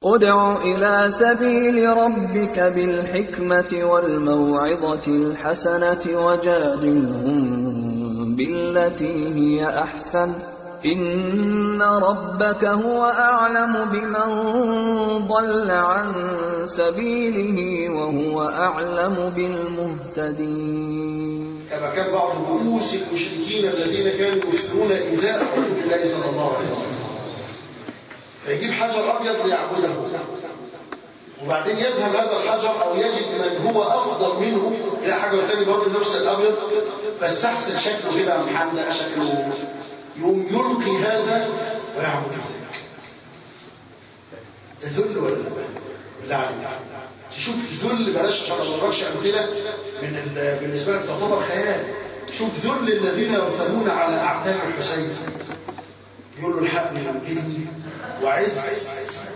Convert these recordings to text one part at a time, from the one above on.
ادع إلى سبيل ربك بالحكمة والموعظة الحسنة وجادلهم بالتي هي أحسن إن ربك هو أعلم بمن ضل عن سبيله وهو أعلم بالمهتدين كما كان بعض رؤوس المشركين الذين كانوا يكثرون إيذاء رسول الله صلى الله عليه وسلم فيجيب حجر أبيض ليعبده وبعدين يذهب هذا الحجر أو يجد من هو أفضل منه إلى حجر تاني برضه نفس الأبيض بس أحسن شكله كده محمد شكله يقوم يلقي هذا ويعبد ذلك ده ذل ولا لا عليك تشوف ذل بلاش عشان ما اضربكش امثله من بالنسبه لك تعتبر خيال شوف ذل الذين يرتبون على اعتاب الحسين يقول له الحقني وانجدني وعز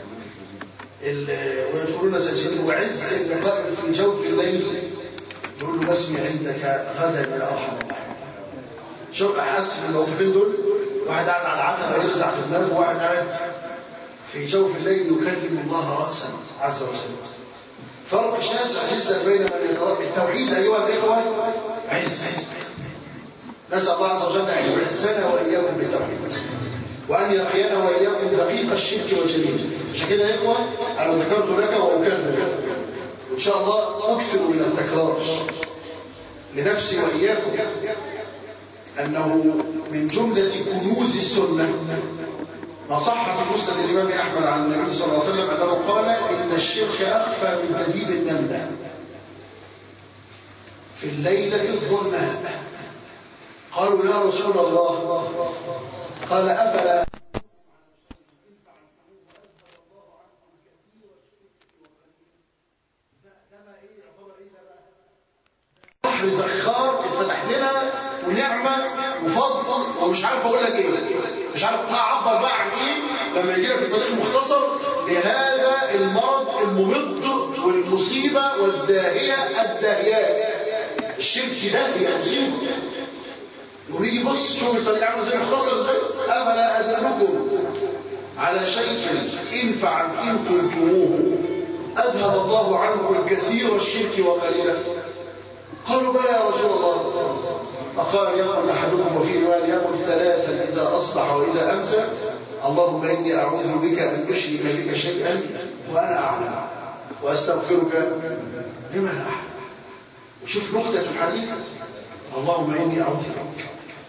ويدخلون ساجدين وعز اللقاء في جوف الليل يقول له بسمي عندك غدا يا ارحم الراحمين شوف احس بالموقفين دول واحد قاعد على العتبه يرزع في دماغه وواحد قاعد في جوف الليل يكلم الله راسا عز وجل فرق شاسع جدا بين من يتوقع التوحيد ايها الاخوه عز نسال الله عز وجل ان يعزنا واياكم بالتوحيد وان يقينا واياكم دقيق الشرك وجميله عشان كده يا اخوه انا ذكرت لك واكرر وان شاء الله اكثر من التكرار لنفسي واياكم أنه من جملة كنوز السنة ما صح في مسند الإمام أحمد عن النبي صلى الله عليه وسلم أنه قال إن الشرك أخفى من دبيب النملة في الليلة الظلماء قالوا يا رسول الله قال أفلا بحر زخار اتفتح لنا ونعمة وفضل ومش عارف اقول لك ايه مش عارف اعبر بقى عن ايه لما يجي لك في طريق مختصر لهذا المرض الممد والمصيبة والداهية الداهيات الشرك ده هي مصيبة ويجي يبص شوف الطريق عامل ازاي مختصر ازاي افلا ادلكم على شيء ان فعلتموه اذهب الله عنكم الكثير الشرك وقليله قالوا بلى يا رسول الله فقال يقول احدكم وفي روايه يقول ثلاثا اذا اصبح واذا امسى اللهم اني اعوذ بك ان اشرك بك شيئا وانا اعلم واستغفرك لما لا اعلم وشوف نقطه الحديث اللهم اني اعوذ بك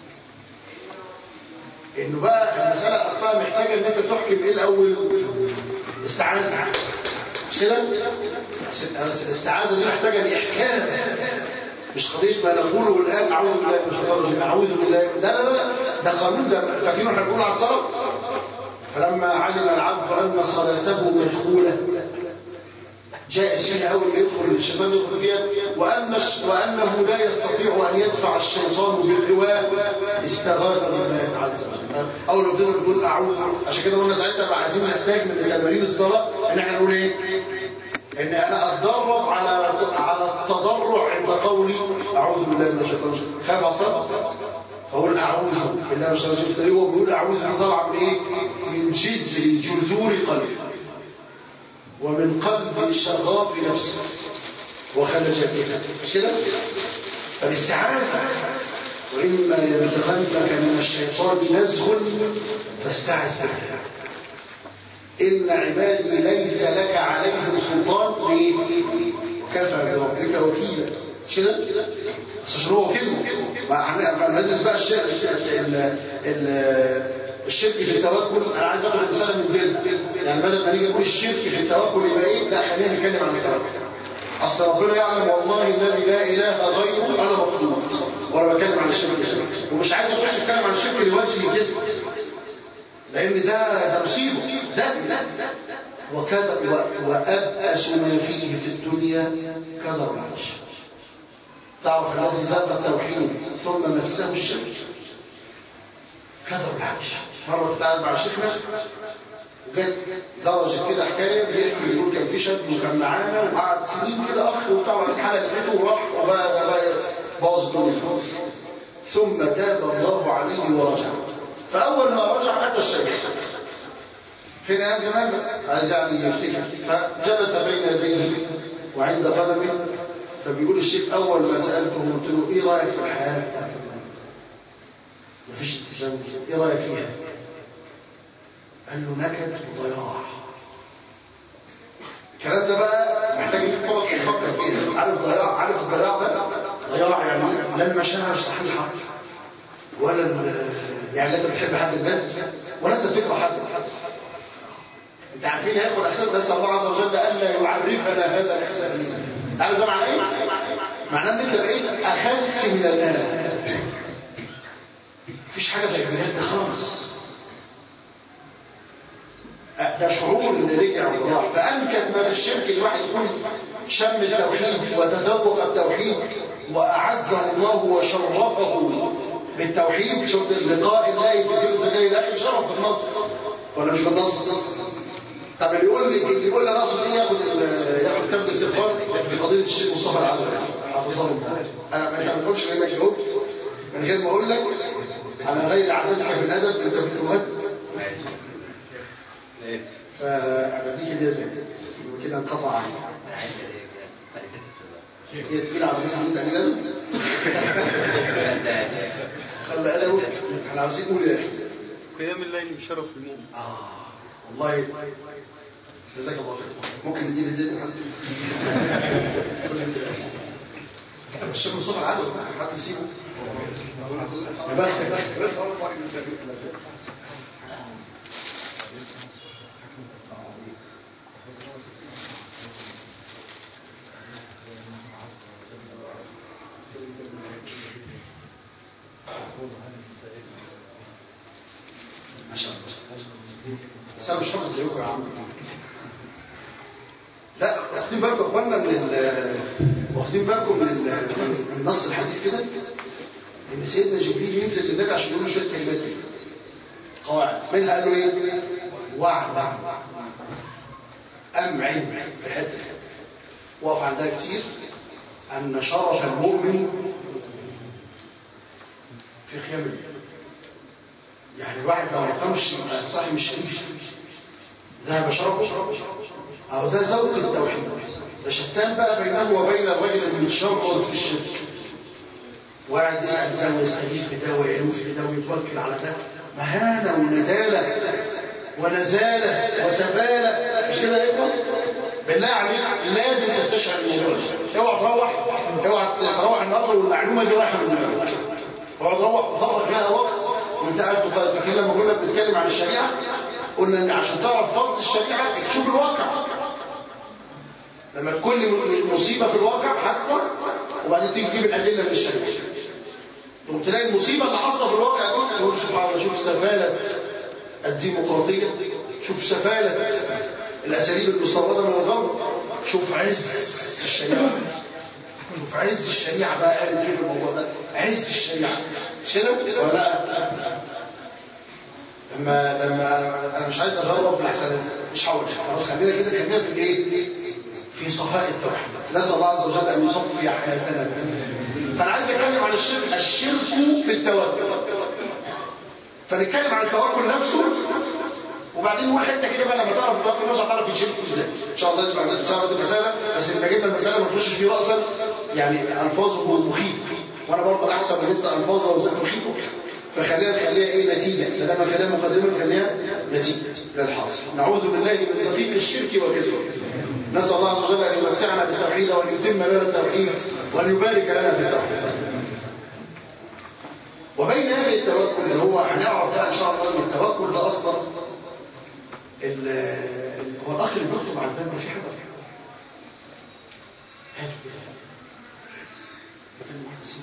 انه بقى المساله اصلا محتاجه ان انت تحكم ايه الاول استعاذه مش كده الاستعاذه دي محتاجه لاحكام مش قضيه ما نقوله الان اعوذ بالله من الشيطان الرجيم اعوذ بالله لا لا لا ده قانون ده فاكرين احنا بنقول على الصلاه فلما علم العبد ان صلاته مدخوله جائز فيها اول ما يدخل الشيطان يدخل فيها وان وانه لا يستطيع ان يدفع الشيطان بغواه استغاث بالله عز وجل اول ما بنقول نقول اعوذ عشان كده قلنا ساعتها بقى عايزين نحتاج من تمارين الصلاه ان احنا نقول ايه؟ ان انا اتدرب على على التضرع عند قولي اعوذ بالله من الشيطان الرجيم خايف اصلا فاقول اعوذ بالله من الشيطان الرجيم هو بيقول اعوذ دي طالعه من ايه؟ من جذر جذور قلبي ومن قلب شغاف نفسه وخلجتها مش كده؟ فالاستعاذة وإما ينزغنك من الشيطان نزغ فاستعذ بالله إن عبادي ليس لك عليهم سلطان ليه؟ كفى بربك وكيلا مش كده؟ بس عشان هو وكيله ما احنا هندرس بقى الشرك الشرك في التوكل انا عايز اخد مثال من دول يعني بدل ما نيجي نقول الشرك في التوكل يبقى ايه؟ لا خلينا نتكلم عن التوكل اصل ربنا يعلم والله الذي لا اله غيره انا مخلوق وانا بتكلم عن الشرك ومش عايز اخش اتكلم عن الشرك دلوقتي كده لان ده ده مصيبه ده وكذا وابأس ما فيه في الدنيا كدر العيش تعرف الذي ذاق التوحيد ثم مسه الشرك كدر العيش مره كنت قاعد مع شيخنا وجت درجه كده حكايه بيحكي بيقول كان في شاب وكان معانا وقعد سنين كده اخ وطبعا الحاله لقيته وراح وبقى بقى باظ الدنيا خالص ثم تاب الله عليه ورجع فاول ما رجع اتى الشيخ فين ايام زمان عايز يعني يفتكر فجلس بين يديه وعند قدمه فبيقول الشيخ اول ما سالته قلت له ايه رايك في الحياه مفيش ابتسامه ايه رايك فيها قال له نكد وضياع الكلام ده بقى محتاج انك تقعد تفكر فيه عارف ضياع عارف الضياع ده ضياع يعني لا المشاعر صحيحه ولا يعني لا انت بتحب حد البنت ولا انت بتكره حد انت عارفين هياخد احساس بس الله عز وجل الا يعرفنا هذا الاحساس عارف ده معناه ايه معناه ان انت بقيت اخس من الان مفيش حاجه بقت بجد خالص ده شعور اللي رجع وراح فانكد ما في الشرك الواحد يكون شم التوحيد وتذوق التوحيد واعزه الله وشرفه بالتوحيد شفت لقاء الله في ذكر الجلال الاخر شرف بالنص ولا مش بالنص طب اللي يقول لي اللي يقول لي انا اقصد ايه ياخد ياخد كتاب الاستغفار بقضيه الشيخ مصطفى العدوي حفظه الله انا ما بقولش انك جاوبت من غير ما اقول لك على غير عادتك في الادب انت بتؤدب فبديك دي كده انقطع عني هي تقيلة على الناس عندك يعني لازم خلي قلبه احنا عايزين نقول ايه قيام الليل بشرف المؤمن اه والله جزاك الله خير ممكن ندير الدين حد الشيخ مصطفى العدو حد يسيبه يا بختك ما شاء الله بس انا مش حافظ زيكم يا عم لا واخدين بالكم يا اخوانا من ال واخدين بالكم من ال- من النص الحديث كده ان سيدنا جبريل ينزل للنبي عشان يقول له شويه كلمات كده قواعد منها قال له ايه؟ وعد امعن في الحته وقف عندها كتير ان شرف المؤمن في قيام الليل يعني الواحد لو ما قامش يبقى صاحب الشريف ذهب شرفه أو ده ذوق التوحيد ده شتان بقى بينه وبين الرجل المتشرد في الشرك وقاعد يسأل ده ويستغيث بده ويعوذ بده ويتوكل على ده مهانة وندالة ونزالة وسبالة مش كده يا إخوة؟ بالله عليك لازم تستشعر الموضوع ده اوعى تروح اوعى تروح النهارده والمعلومه دي رايحه من دماغك اوعى تروح وتفرغ فيها وقت وانت قاعد تخالف فاكرين لما كنا بنتكلم عن الشريعه قلنا ان عشان تعرف فرض الشريعه تشوف الواقع لما تكون مصيبه في الواقع حاصله وبعدين تيجي تجيب الادله من الشريعه تقوم تلاقي المصيبه اللي حاصله في الواقع دي تقول سبحان الله شوف سفاله الديمقراطيه شوف سفاله الاساليب المستورده من الغرب شوف عز الشريعه شوف عز الشريعه بقى قالت ايه في الموضوع ده عز الشريعه مش كده ولا لا لما لما انا مش عايز اجرب الاحسن مش هقول خلاص خلينا كده خلينا في الايه في صفاء التوحيد نسال الله عز وجل ان يصفي حياتنا فانا عايز اتكلم عن الشرك الشرك في التوكل فنتكلم عن التوكل نفسه وبعدين نقول حته كده بقى لما تعرف التوكل نفسه هتعرف يتشرك ازاي ان شاء الله نسمع ان شاء الله دي مساله بس لما جبنا المساله ما نخشش فيه راسا يعني الفاظه مخيف وانا برضه احسب ان انت الفاظه مخيفه فخلينا نخليها ايه نتيجه بدل ما نخليها مقدمه نخليها نتيجه للحاصل نعوذ بالله من دقيق الشرك وكثره نسال الله عز وجل ان يمتعنا بالتوحيد وان يتم لنا التوحيد وان يبارك لنا في التوحيد وبين هذه التوكل اللي هو هنعرف بقى ان شاء الله ان التوكل ده اصلا هو الاخ اللي بيخطب على الباب ما في حاجه هاتوا كده مكان واحد اسمه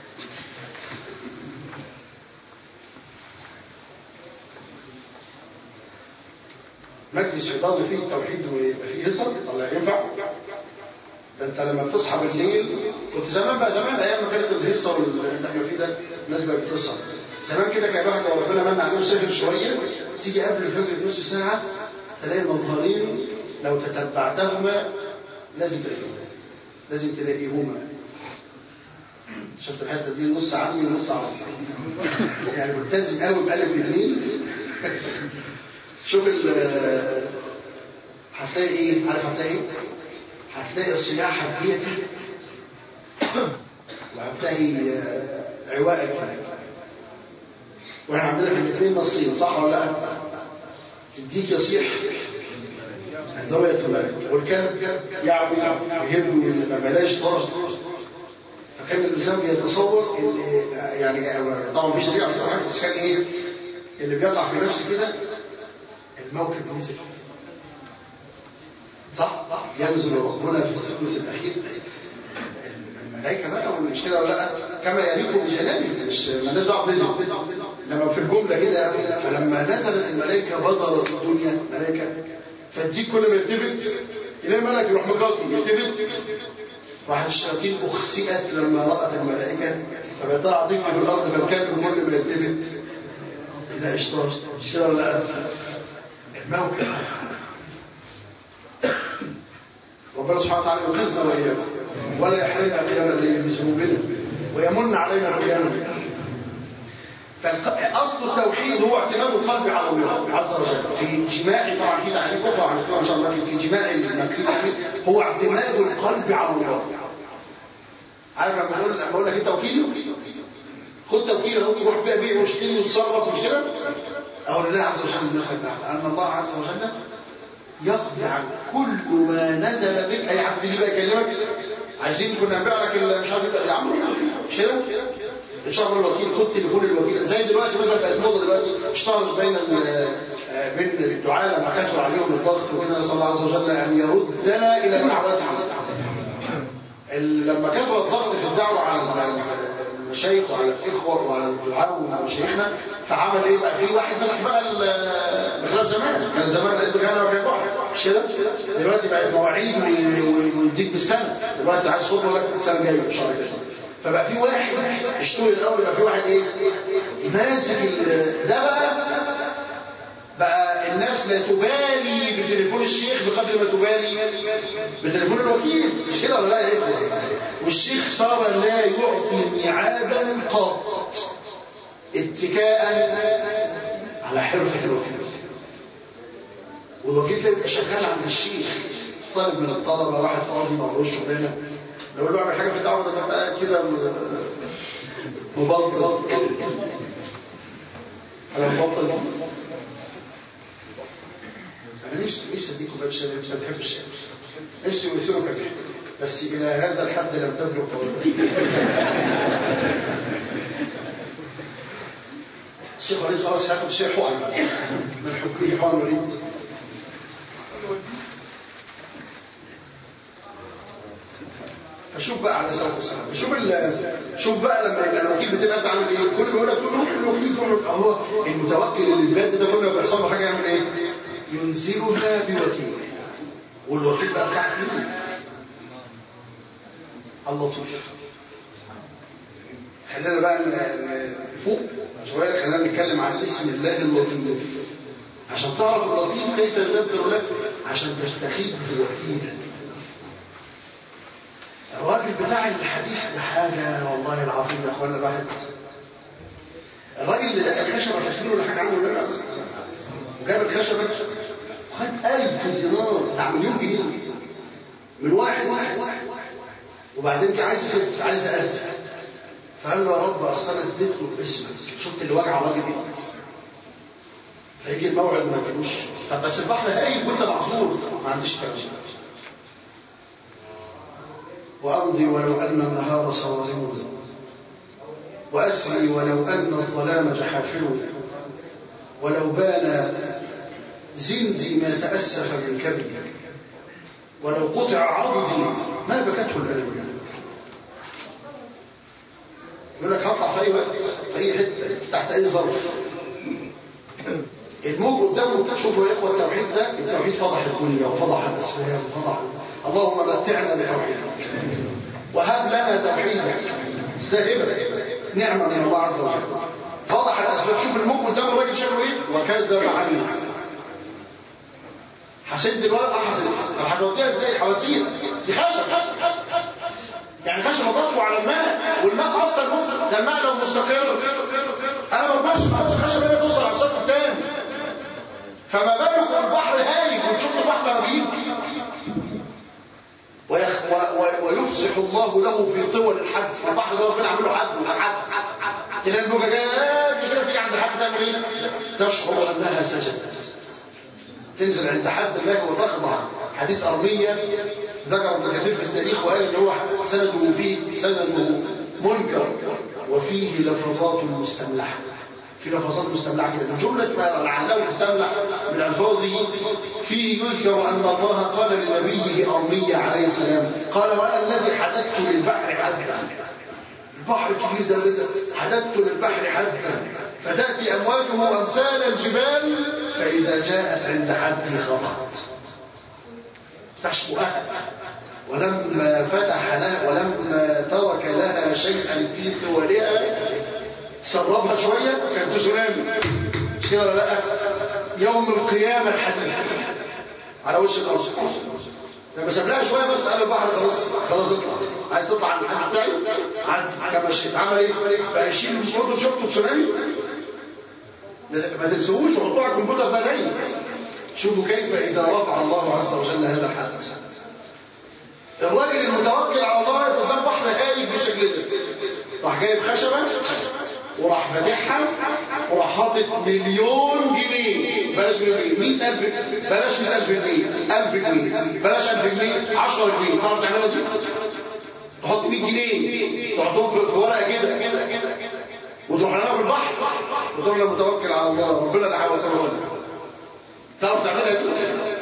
مجلس يضل فيه التوحيد ويبقى فيه هصر طلع ينفع ده انت لما بتصحى بالليل كنت زمان بقى زمان ايام ما كانت الهيصه اللي احنا فيه ده الناس بقت بتسهر زمان كده كان الواحد لو ربنا من عليه سهر شويه تيجي قبل الفجر بنص ساعه تلاقي المظهرين لو تتبعتهما لازم تلاقيهما لازم تلاقيهما شفت الحته دي نص عمي ونص عربي يعني ملتزم قوي بقلب اليمين شوف ال هتلاقي ايه عارف هتلاقي ايه هتلاقي الصياح هتجيك وهتلاقي آه، عوائق واحنا عندنا في الاثنين نصين صح ولا لا الديك يصيح عند رؤية الملك والكلب يعبي يهب ما بلاش طرش فكان الانسان بيتصور ان يعني طبعا مفيش دليل على كده بس كان ايه اللي بيقع في نفسه كده الموكب نزل صح صح ينزل ربنا في الثلث الاخير الملائكه بقى مش كده ولا لا كما يليق بجلاله مش مالناش دعوه بنزل لما في الجمله كده فلما نزلت الملائكه بدرت الدنيا ملائكه فالديك كل ما يلتفت الى الملك يروح مقاطي يلتفت راح الشياطين اخسئت لما رات الملائكه فبيطلع ضيق في الارض فالكلب كل ما يلتفت الى اشطار مش كده ولا لا الموكب ربنا سبحانه وتعالى ينقذنا واياكم ولا يحرمنا قيام الليل بذنوبنا ويمن علينا قيام فاصل التوحيد هو اعتماد القلب على الله عز وجل في جماع طبعا في تعريف اخرى عن ان شاء الله لكن في جماع المكتوب هو اعتماد القلب على الله عارف لما اقول لما اقول لك انت وكيل خد توكيل اهو روح بقى بيع واشتري وتصرف مش كده؟ او لله عز وجل نفسك ان الله عز وجل يقضي عن كل ما نزل بك اي حد بيجي بقى يكلمك عايزين كنا نبيع لك مش عارف يا عم مش كده ان شاء الله الوكيل خد تليفون الوكيل زي دلوقتي مثلا بقت موضه دلوقتي اشتهرت بين بين الدعاء لما كسر عليهم الضغط وكده نسال الله عز وجل ان يردنا الى دعوتهم لما كثر الضغط في الدعوه على المشايخ وعلى الاخوه وعلى الدعاء ومشايخنا فعمل ايه بقى في واحد بس بقى بخلاف زمان كان زمان لقيت غنى وكان واحد مش كده دلوقتي بقت مواعيد ويديك بالسنه دلوقتي عايز خطوه لك السنه الجايه مش عارف فبقى في واحد اشتغل الاول يبقى في واحد ايه ماسك ده بقى بقى الناس لا تبالي بتليفون الشيخ بقدر ما تبالي بتليفون الوكيل مش كده ولا لا يا اخوه والشيخ صار لا يعطي ميعادا قط اتكاء على حرفه الوكيل والوكيل ده يبقى شغال عند الشيخ طالب من الطلبه واحد فاضي مالوش شغلانه لو له اعمل حاجه في الدعوه ده بقى كده مبطل انا مبطل انا نفسي نفسي اديك كوبايه شاي مش بحب الشاي نفسي يثيرك فيه بس الى هذا الحد لم تبلغ الشيخ وليد خلاص هياخد شيء حقن من حبه حقن وليد فشوف بقى على سنة السلام شوف شوف بقى لما يبقى الوكيل بتبقى انت عامل ايه كل ما يقول لك روح الوكيل تقول لك هو المتوكل اللي بجد ده كل ما بيحصل له حاجه يعمل ايه ينزلها بوكيل والوكيل بقى بتاعك مين اللطيف خلينا بقى فوق شويه خلينا نتكلم عن اسم الله اللطيف عشان تعرف اللطيف كيف يدبر لك عشان تستخيف بوكيلا الراجل بتاع الحديث ده حاجة والله العظيم يا اخوانا الواحد الراجل اللي لقى الخشبة فاكرين ولا حاجة عنه ولا وجاب الخشبة وخد ألف دينار بتاع مليون جنيه من واحد وبعدين كان عايز يسد عايز أقل فقال له يا رب أصل أنا اديت له باسمك شفت اللي وجع الراجل ايه فيجي الموعد ما يجيبوش طب بس البحر هايج وانت معذور ما عنديش كلام وأمضي ولو أن النهار صوارم وأسري ولو أن الظلام جحافل ولو بان زنزي ما تأسف من كبد ولو قطع عضدي ما بكته الألم يقول لك هطلع في أي وقت في أي حتة تحت أي ظرف الموج قدامه شوفوا يا إخوة التوحيد ده التوحيد فضح الدنيا وفضح الأسباب وفضح اللهم متعنا بتوحيدك وهب لنا توحيدك استهبة نعمة من الله عز وجل فضح الأسباب شوف الموج قدام الراجل شكله إيه وكذب عليه هشد الورقة حسد طب هتوديها ازاي؟ هوديها دي خشب يعني خشب اضافه على الماء والماء اصلا مفرد ده الماء لو مستقر انا ما اقدرش احط الخشب هنا توصل على الشط الثاني فما بالك البحر هايج وتشوف البحر لما بيجي ويخ... و... و... ويفسح الله له في طول الحد البحر ده ربنا عامل له حد وحد تلاقي الموجه جايه كده تيجي عند الحد تعمل ايه؟ تشعر انها سجدت تنزل عند حد الماء وتخضع حديث أرمية ذكر ابن كثير في التاريخ وقال ان هو سنده فيه سنده منكر وفيه لفظات مستملحه في لفظات مستملحه كده من جمله ما لعله المستملح من الفاظه فيه يذكر ان الله قال لنبيه ارميه عليه السلام قال وانا الذي حددت للبحر حدا البحر الكبير ده اللي حددت للبحر حدا فتاتي امواجه امثال الجبال فاذا جاءت عند حد خضعت تشبهها ولما فتح لها ولما ترك لها شيئا في طولها سربها شويه كانت تسونامي مش كده ولا لا يوم القيامه الحديث على وش الارض لما سابناها شويه بس قال البحر خلاص خلاص اطلع عايز تطلع عن الحد بتاعي عاد كما شئت عمل ايه بقى يشيل برضه شفته تسونامي ما تنسوش وحطوه على الكمبيوتر ده جاي شوفوا كيف اذا رفع الله عز وجل هذا الحد الراجل المتوكل على الله واقف قدام بحر هايج بالشكل ده راح جايب خشبه وراح فاتحها وراح حاطط مليون جنيه بلاش مليون جنيه 100000 بلاش 100000 جنيه 1000 جنيه بلاش 1000 جنيه 10 جنيه تعرف تعملها دي؟ تحط 100 جنيه تحطهم في ورقه كده كده كده وتروح رماها في البحر وتقول له متوكل على الله ربنا اللي حاول يسوي تعرف تعملها دي؟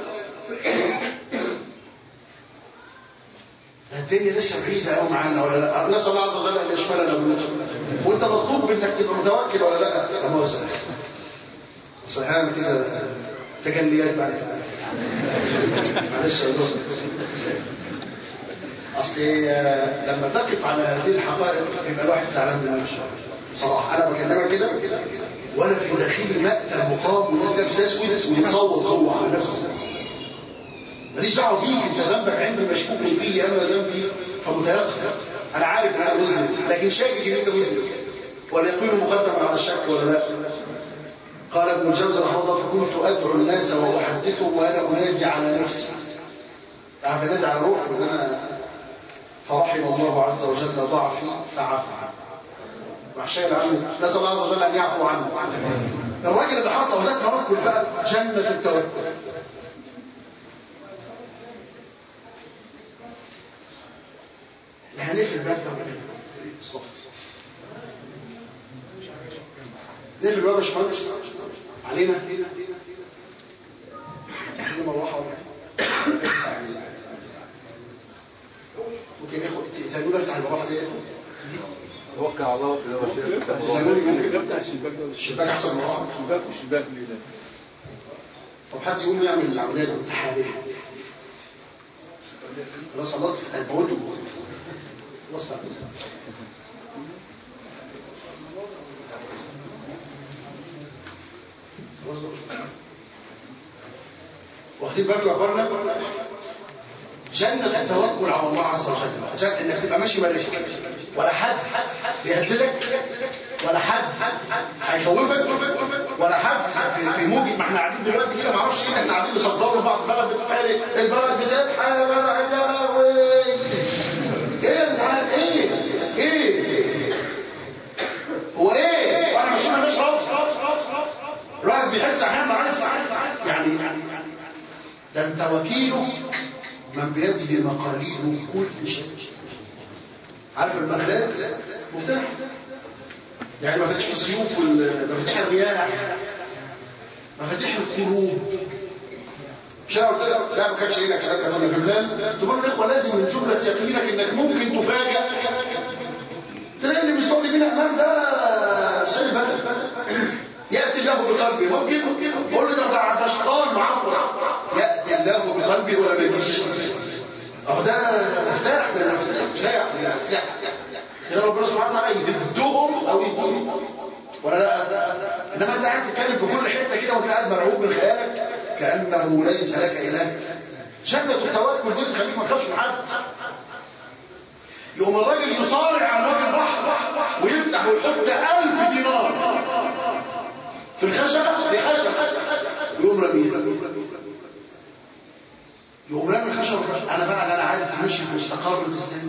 الدنيا لسه بعيده قوي معانا ولا لا نسال الله عز وجل ان يشملنا بلطفه وانت مطلوب انك تبقى متوكل ولا لا اما صحيح صحيح كده تجليات بعد كده معلش يا دكتور اصل لما تقف على هذه الحقائق يبقى الواحد زعلان دماغه شويه صراحه انا بكلمك كده وانا في داخلي مقتل مقام والناس لابسه اسود ويتصوت جوه على نفسي ماليش دعوه بيك انت ذنبك عندي مشكوك فيه انا ذنبي فمتيقن انا عارف ان انا مذنب لكن شاكك ان انت مذنب واليقين مقدم على الشك ولا لا قال ابن الجوزي رحمه الله فكنت ادعو الناس واحدثهم وانا انادي على نفسي يعني انادي على روحي وان انا فرحم الله عز وجل ضعفي فعفى وحشايل عنه نسال الله عز وجل ان يعفو عنه الراجل اللي حطه ده التوكل بقى جنه التوكل يعني ايه في الباب ده بالظبط ليه في الباب يا باشمهندس علينا احنا مروحه ولا ممكن ياخد تأذنوا افتح المروحه دي دي توكل على الله تأذنوا لي ممكن بتاع الشباك ده الشباك احسن من المروحه الشباك والشباك ليه ده طب حد يقوم يعمل العمليه الامتحانيه خلاص خلاص هيفوتوا خلاص خلاص خلاص واخدين بالكم يا اخوانا جنة التوكل على الله عز وجل جنة انك تبقى ماشي مالك ولا حد بيهددك ولا حد هيخوفك ولا حد في, في موجة ما احنا قاعدين دلوقتي كده ما اعرفش ايه احنا قاعدين نصدروا لبعض البلد بتتحرق البلد بتتحرق يا لهوي ايه يا جدعان ايه ايه هو ايه وانا مش مالناش رب الواحد بيحس احيانا عايز يعني ده انت وكيله من بيده مقاليد كل شيء عارف المخلات مفتاح يعني مفاتيح السيوف مفاتيح الرياح مفاتيح القلوب مش انا قلت لك لا ما كانش ايدك شركه كنا في بلاد تقول الاخوه لازم من جمله يقينك انك ممكن تفاجئ تلاقي اللي بيصلي بينا امام ده سيد بدل ياتي الله بقلبه ممكن يقول له ده ده شيطان معقول ياتي الله بقلبه ولا بيجيش اهو ده مفتاح من مفاتيح السلاح من الاسلحه كده ربنا سبحانه وتعالى يدهم او يدهم ولا لا انما انت قاعد تتكلم في كل حته كده وانت قاعد مرعوب من خيالك كانه ليس لك اله جنه التوكل دي تخليك ما تخافش من حد يقوم الراجل يصارع على وجه البحر ويفتح ويحط ألف دينار في الخشبة بخشبة يقوم رميها يقوم رامي الخشب انا بقى لا انا عارف ماشي مستقر ازاي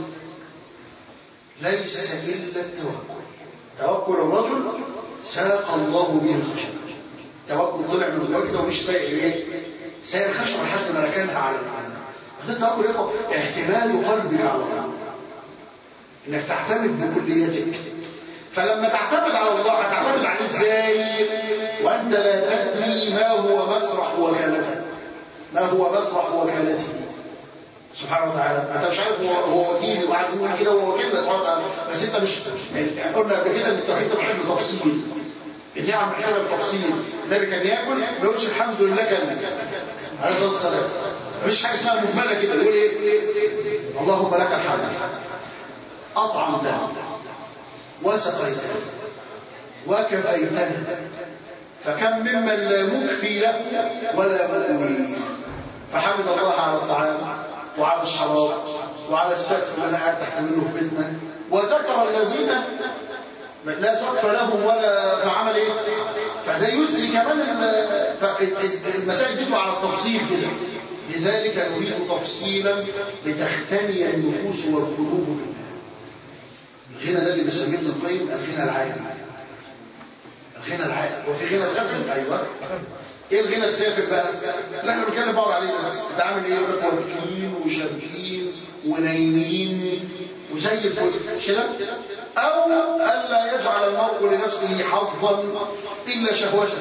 ليس الا التوكل توكل الرجل ساق الله به الخشب توكل طلع من جواه كده ومش سايق ايه سايق الخشب لحد ما ركنها على المعنى ده التوكل يقول اعتماد قلبك على الله انك تعتمد بكليتك فلما تعتمد على الله هتعتمد عليه ازاي وانت لا تدري ما هو مسرح وكالتك ما هو مسرح وكالته سبحانه وتعالى انت مش عارف هو هو وكيل وقاعد يقول كده هو وكيل سبحانه وتعالى بس انت مش قلنا قبل كده ان التوحيد ده محتاج تفصيل النعم محتاجه تفصيل النبي كان ياكل ما يقولش الحمد لله كان عليه الصلاه والسلام مفيش حاجه اسمها مهمله كده يقول ايه اللهم لك الحمد اطعمتنا وسقيتنا وكفيتنا فكم ممن لا مكفي له ولا مؤوي فحمد الله على الطعام وعلى الشراب وعلى السقف اللي انا قاعد تحت منه في بيتنا وذكر الذين لا سقف لهم ولا فعمل ايه فده يزري كمان المسائل دي على التفصيل كده لذلك نريد تفصيلا لتختني النفوس والقلوب بالله الغنى ده اللي بيسميه ابن القيم الغنى العام الغنى العام وفي غنى سافر ايوه ايه الغنى السافر بقى اللي احنا بنتكلم بعض عليه ده انت عامل ايه يقول لك واكلين وشاربين ونايمين وزي الفل مش كده او الا يجعل المرء لنفسه حظا الا شهوته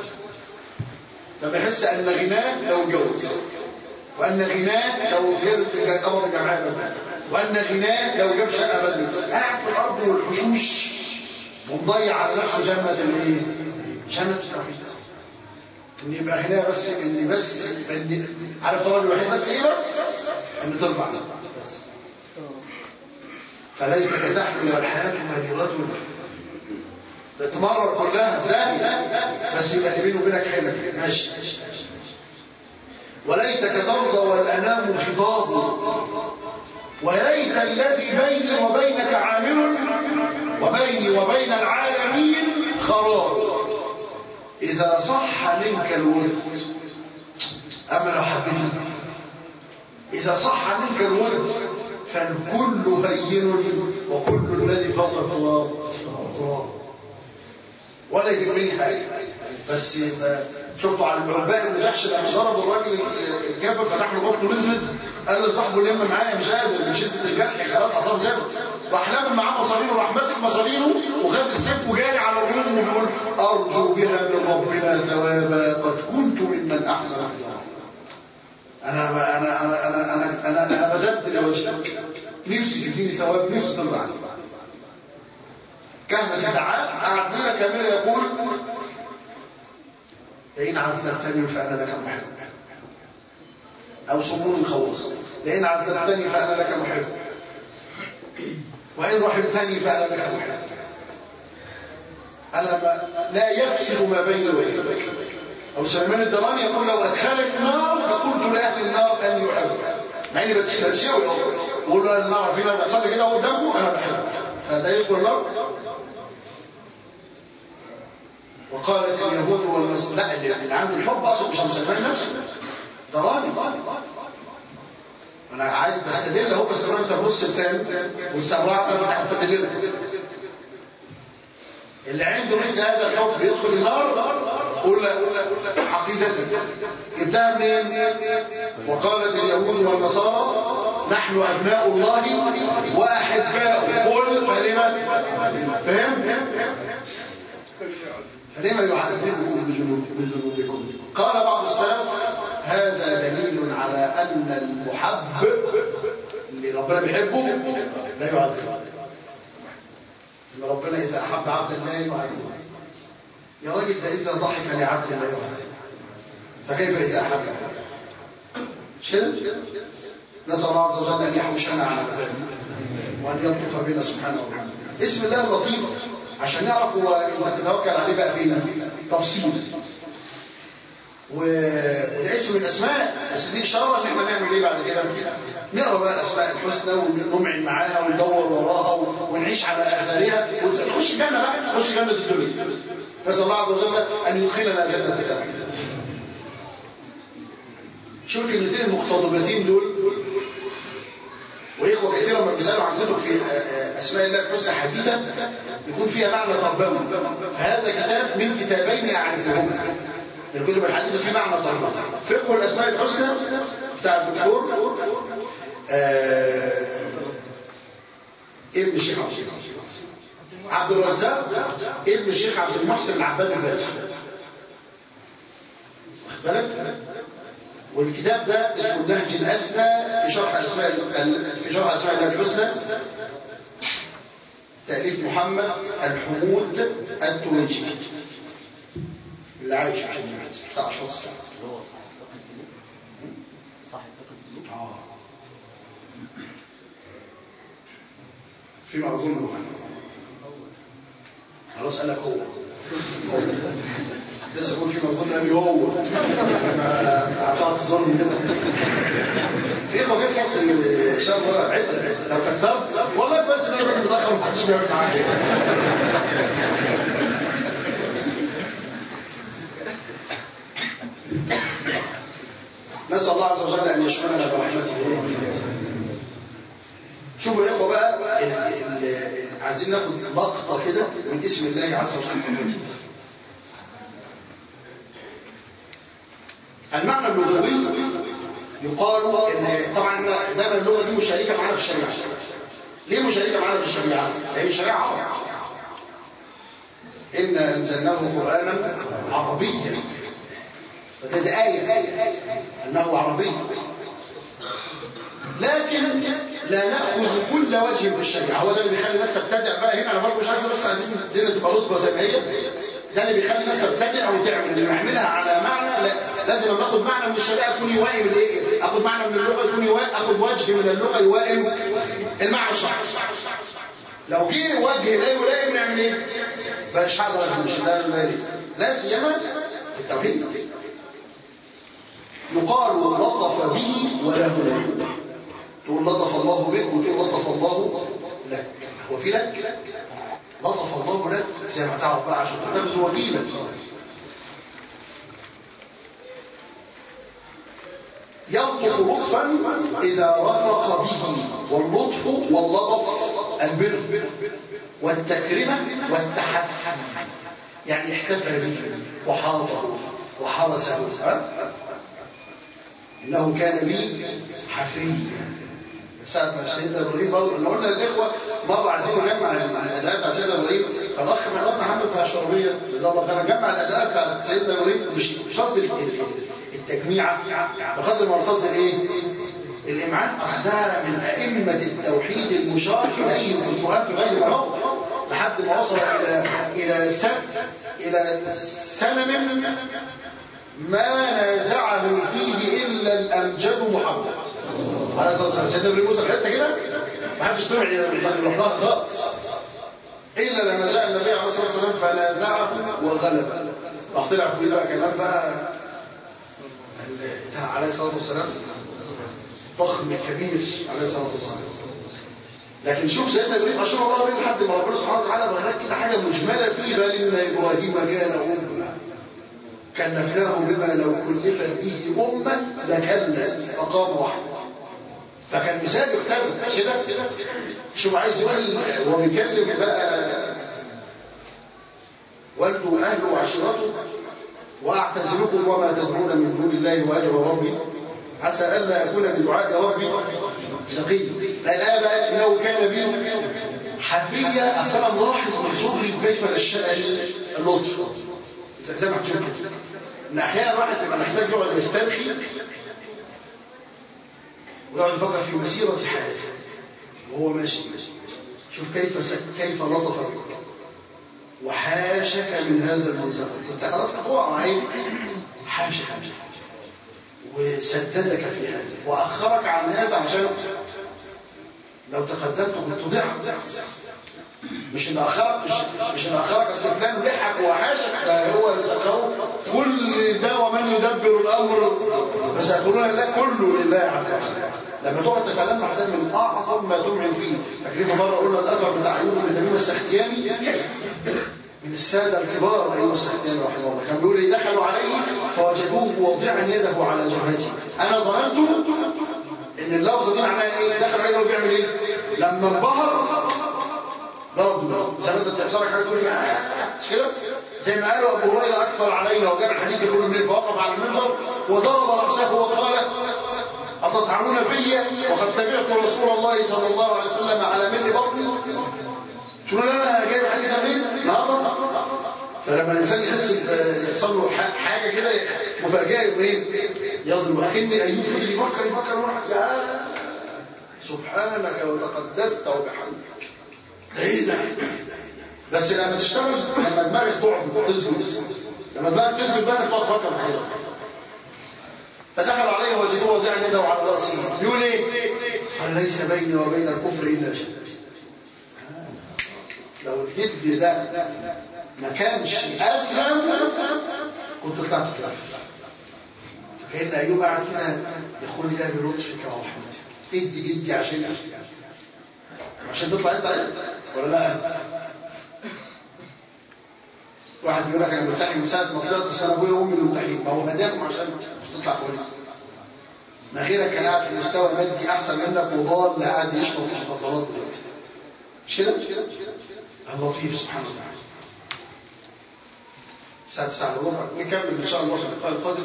فبيحس ان غناه لو اتجوز وان غناه لو جرد قبض جمعيه بدري وان غناه لو جاب شقه بدري قاعد في الارض والحشوش ومضيع على نفسه جنه الايه؟ جنه التوحيد ان يبقى غناه بس ان بس ان عارف طبعا الوحيد بس ايه بس؟ ان تربع فليتك تحمل الحاكم لرجل تتمرر كلها لا بس يبقى بيني وبينك حلم ماشي وليتك ترضى والانام خضاب وليت الذي بيني وبينك عامل وبيني وبين العالمين خراب اذا صح منك الود اما لو حبيت اذا صح منك الود فالكل هين وكل الذي فوق التراب تراب ولا يهمني حاجه بس شفتوا على العلباء اللي جحش لما ضرب الراجل الكافر فتح له بطنه نزلت قال لصاحبه لم معايا مش قادر من شده الجرح خلاص اعصاب زادت راح لم معاه مصارينه راح ماسك مصارينه وخد السيف وجاري على الروم وبيقول ارجو بها من ربنا ثوابا قد كنت ممن احسن حسابا انا انا انا انا انا انا انا بذلت لوجهك نفسي تديني ثواب نفسي ترضى عني كهنة دعاء قعد ليلة كاملة يقول لئن عذبتني فأنا لك محب أو صمون خوص لئن عذبتني فأنا لك محب وإن رحمتني فأنا لك محب أنا ما لا يفسد ما بيني وبينك أو سليمان الدراني يقول لو أدخلني النار لقلت لأهل النار أن يحب مع إني بتشاوي وأقول له النار فينا بيحصل لي كده قدامه أنا بحبه فده يدخل النار وقالت اليهود والنصارى لا اللي عنده الحب اقصد مش مسلمان نفسه ده راني انا عايز بستدل اهو بس انت بص لسان والسراع انا هستدل لك اللي عنده مثل هذا الحب بيدخل النار قول عقيدتك جبتها منين وقالت اليهود والنصارى نحن ابناء الله واحباؤه قل فلما فهمت فلما يعذبكم بذنوب بذنوبكم قال بعض السلف هذا دليل على ان المحب اللي ربنا بيحبه لا يعذبه ان ربنا اذا احب عبدا لا يعذبه يا راجل ده اذا ضحك لعبد لا يعذبه فكيف اذا احب مش كده نسال الله عز وجل ان يحوشنا على ذلك وان يلطف بنا سبحانه وتعالى اسم الله اللطيف عشان نعرف هو انت تتوكل عليه بقى فين تفصيل وده اسم من الاسماء بس دي اشاره ان احنا نعمل ايه بعد كده نقرا بقى الاسماء الحسنى ونمعن معاها وندور وراها ونعيش على اثارها ونخش الجنه بقى نخش جنه الدنيا نسال الله عز وجل ان يدخلنا جنه الدنيا شوف الكلمتين المختضبتين دول وإخوة كثيرا ما بيسألوا عن كتب في أسماء الله الحسنى حديثا يكون فيها معنى تربوي فهذا كتاب من كتابين أعرفهما الكتب الحديثة في معنى تربوي فقه الأسماء الحسنى بتاع الدكتور آه ابن الشيخ عبد عبد الرزاق ابن الشيخ عبد المحسن العباد الباتي واخد بالك والكتاب ده اسمه النهج الأسنى في شرح أسماء في شرح أسماء الله الحسنى تأليف محمد الحمود التونجي اللي عايش في بتاع أشهر السنة صاحب فقه آه. فيما أظن هو خلاص قال لك هو لسه بقول فيما أظن قال لي هو ما أعتقد تظن كده في خبير تحس ان ان شاء الله عدل لو كترت والله بس ان انا باجي متاخر محدش بيعمل معايا كده نسال الله عز وجل ان يشملنا برحمته شوفوا يا اخوه بقى ال- ال- عايزين ناخد لقطه كده من اسم الله عز وجل المعنى اللغوي يقال ان طبعا دايما اللغه دي مشاركه معانا في الشريعه ليه مشاركه معانا في الشريعه؟ لان الشريعه عربي إنا أنزلناه قرآنا عربيا فده ده آية أنه عربي لكن لا نأخذ كل وجه بالشريعة هو ده اللي بيخلي الناس تبتدع بقى هنا أنا برضه مش عايز بس عايزين الدنيا تبقى رتبة زي ما هي ده اللي بيخلي الناس تبتدع وتعمل اللي يحملها على معنى لا لازم لما اخد معنى من الشريعه يكون يوائم الايه؟ اخد معنى من اللغه يكون يوائم اخد وجه من اللغه يوائم المعنى الشرعي. لو جه وجه لا يلائم نعمل ايه؟ مش هقدر مش لا لا لا سيما التوحيد يقال لطف به وله تقول لطف الله بك وتقول لطف الله لك هو في لك لطف الله لك زي ما تعرف بقى عشان تتخذ وكيلا يلطف لطفا إذا رفق به واللطف واللطف البر والتكرمة والتحف يعني احتفى به وحاطه وحرسه إنه كان لي حفيا ساعة ما سيدنا إبراهيم برضه احنا قلنا للإخوة مرة عايزين نجمع الأداء بتاع سيدنا إبراهيم فالأخ محمد محمد بتاع الشربية جزاه الله خير نجمع الأداء بتاع سيدنا إبراهيم مش مش قصد التجميعة بقدر ما قصد الإيه؟ الإمعان أصدها من أئمة التوحيد المشار إليه في القرآن في غير موضع لحد ما وصل إلى إلى سن إلى سنن ما نازعه فيه إلا الأمجد محمد على صلى الله عليه وسلم سيدنا ابن موسى في حته كده ما حدش طلع يروح لها خالص الا لما جاء النبي عليه الصلاه والسلام فنازعه وغلب راح طلع فوق بقى كلام بقى بتاع عليه الصلاه والسلام ضخم كبير عليه الصلاه والسلام لكن شوف سيدنا ابراهيم اشار الله بيه لحد ما ربنا سبحانه وتعالى بينك كده حاجه مجمله فيه بل ان ابراهيم كان امه كلفناه بما لو كلفت به امه لكلت فقام وحده فكان مثال يختلف مش كده شو عايز يقول هو بيكلم بقى والده واهله وعشيرته واعتزلكم وما تدعون من دون الله واجر ربي عسى الا اكون بدعاء ربي شقي الايه بقى انه كان بي حفيه اصلا ملاحظ من صغري كيف نشا اللطف زي ما هتشوف كده ان احيانا الواحد بيبقى محتاج يقعد يسترخي ويقعد يفكر في مسيرة حياته وهو ماشي شوف كيف س... كيف لطف بك وحاشك من هذا المنزل انت خلاص هو عين حاشك وسددك في هذا واخرك عن هذا عشان لو تقدمت كنت ضعت مش اللي اخرك مش مش اللي اخرك اصل فلان لحق وحاشك ده هو اللي سخره كل ده ومن يدبر الامر فسيقولون لا كله لله عز وجل لما تقعد تتكلم مع ده من اعظم ما تمعن فيه فاكرين مره قلنا الاثر بتاع ايوب بن تميم السختياني من السادة الكبار أيها السختيان رحمه الله كان بيقول لي دخلوا عليه فوجدوه موضعا يده على جبهته أنا ظننت إن اللفظة دي معناها إيه دخل عليه وبيعمل إيه لما انبهر ضرب ضرب زي ما انت بتحصلك حاجه تقول يا مش كده زي ما قالوا ابو هريره اكثر علينا وجاب الحديث يقول من فوقف على المنبر وضرب راسه وقال أتطعنون في وقد تبعت رسول الله صلى الله عليه وسلم على ملء بطني تقول لنا جايب الحديث ده منين؟ النهارده فلما الانسان يحس يحصل له حاجه كده مفاجاه يقوم ايه؟ يضرب اكن ايوب فضل يفكر يفكر وراح يا سبحانك وتقدست وبحمدك ده ايه ده؟ بس لما تشتغل لما دماغك تقعد تسجد لما دماغك تسجد بقى تقعد تفكر في حاجه فدخلوا عليه وجدوه وضع يده على راسه يقول ايه؟ قال ليس بيني وبين الكفر الا شيء لو الكذب ده ما كانش اسلم كنت طلعت كافر كان ايوب قاعد كده يقول لي بلطفك ورحمتك ادي جدي عشان عشان تطلع انت ولا لا واحد بيقول لك انا مرتاح من ساعه ما طلعت بس انا ابويا وامي مرتاحين ما هو هداكم عشان تطلع كويس ما غيرك كان قاعد في المستوى المادي احسن منك وضال قاعد يشرب مخدرات دلوقتي مش كده؟ اللطيف سبحانه وتعالى الساعة 9 الا ربع نكمل ان شاء الله في اللقاء القادم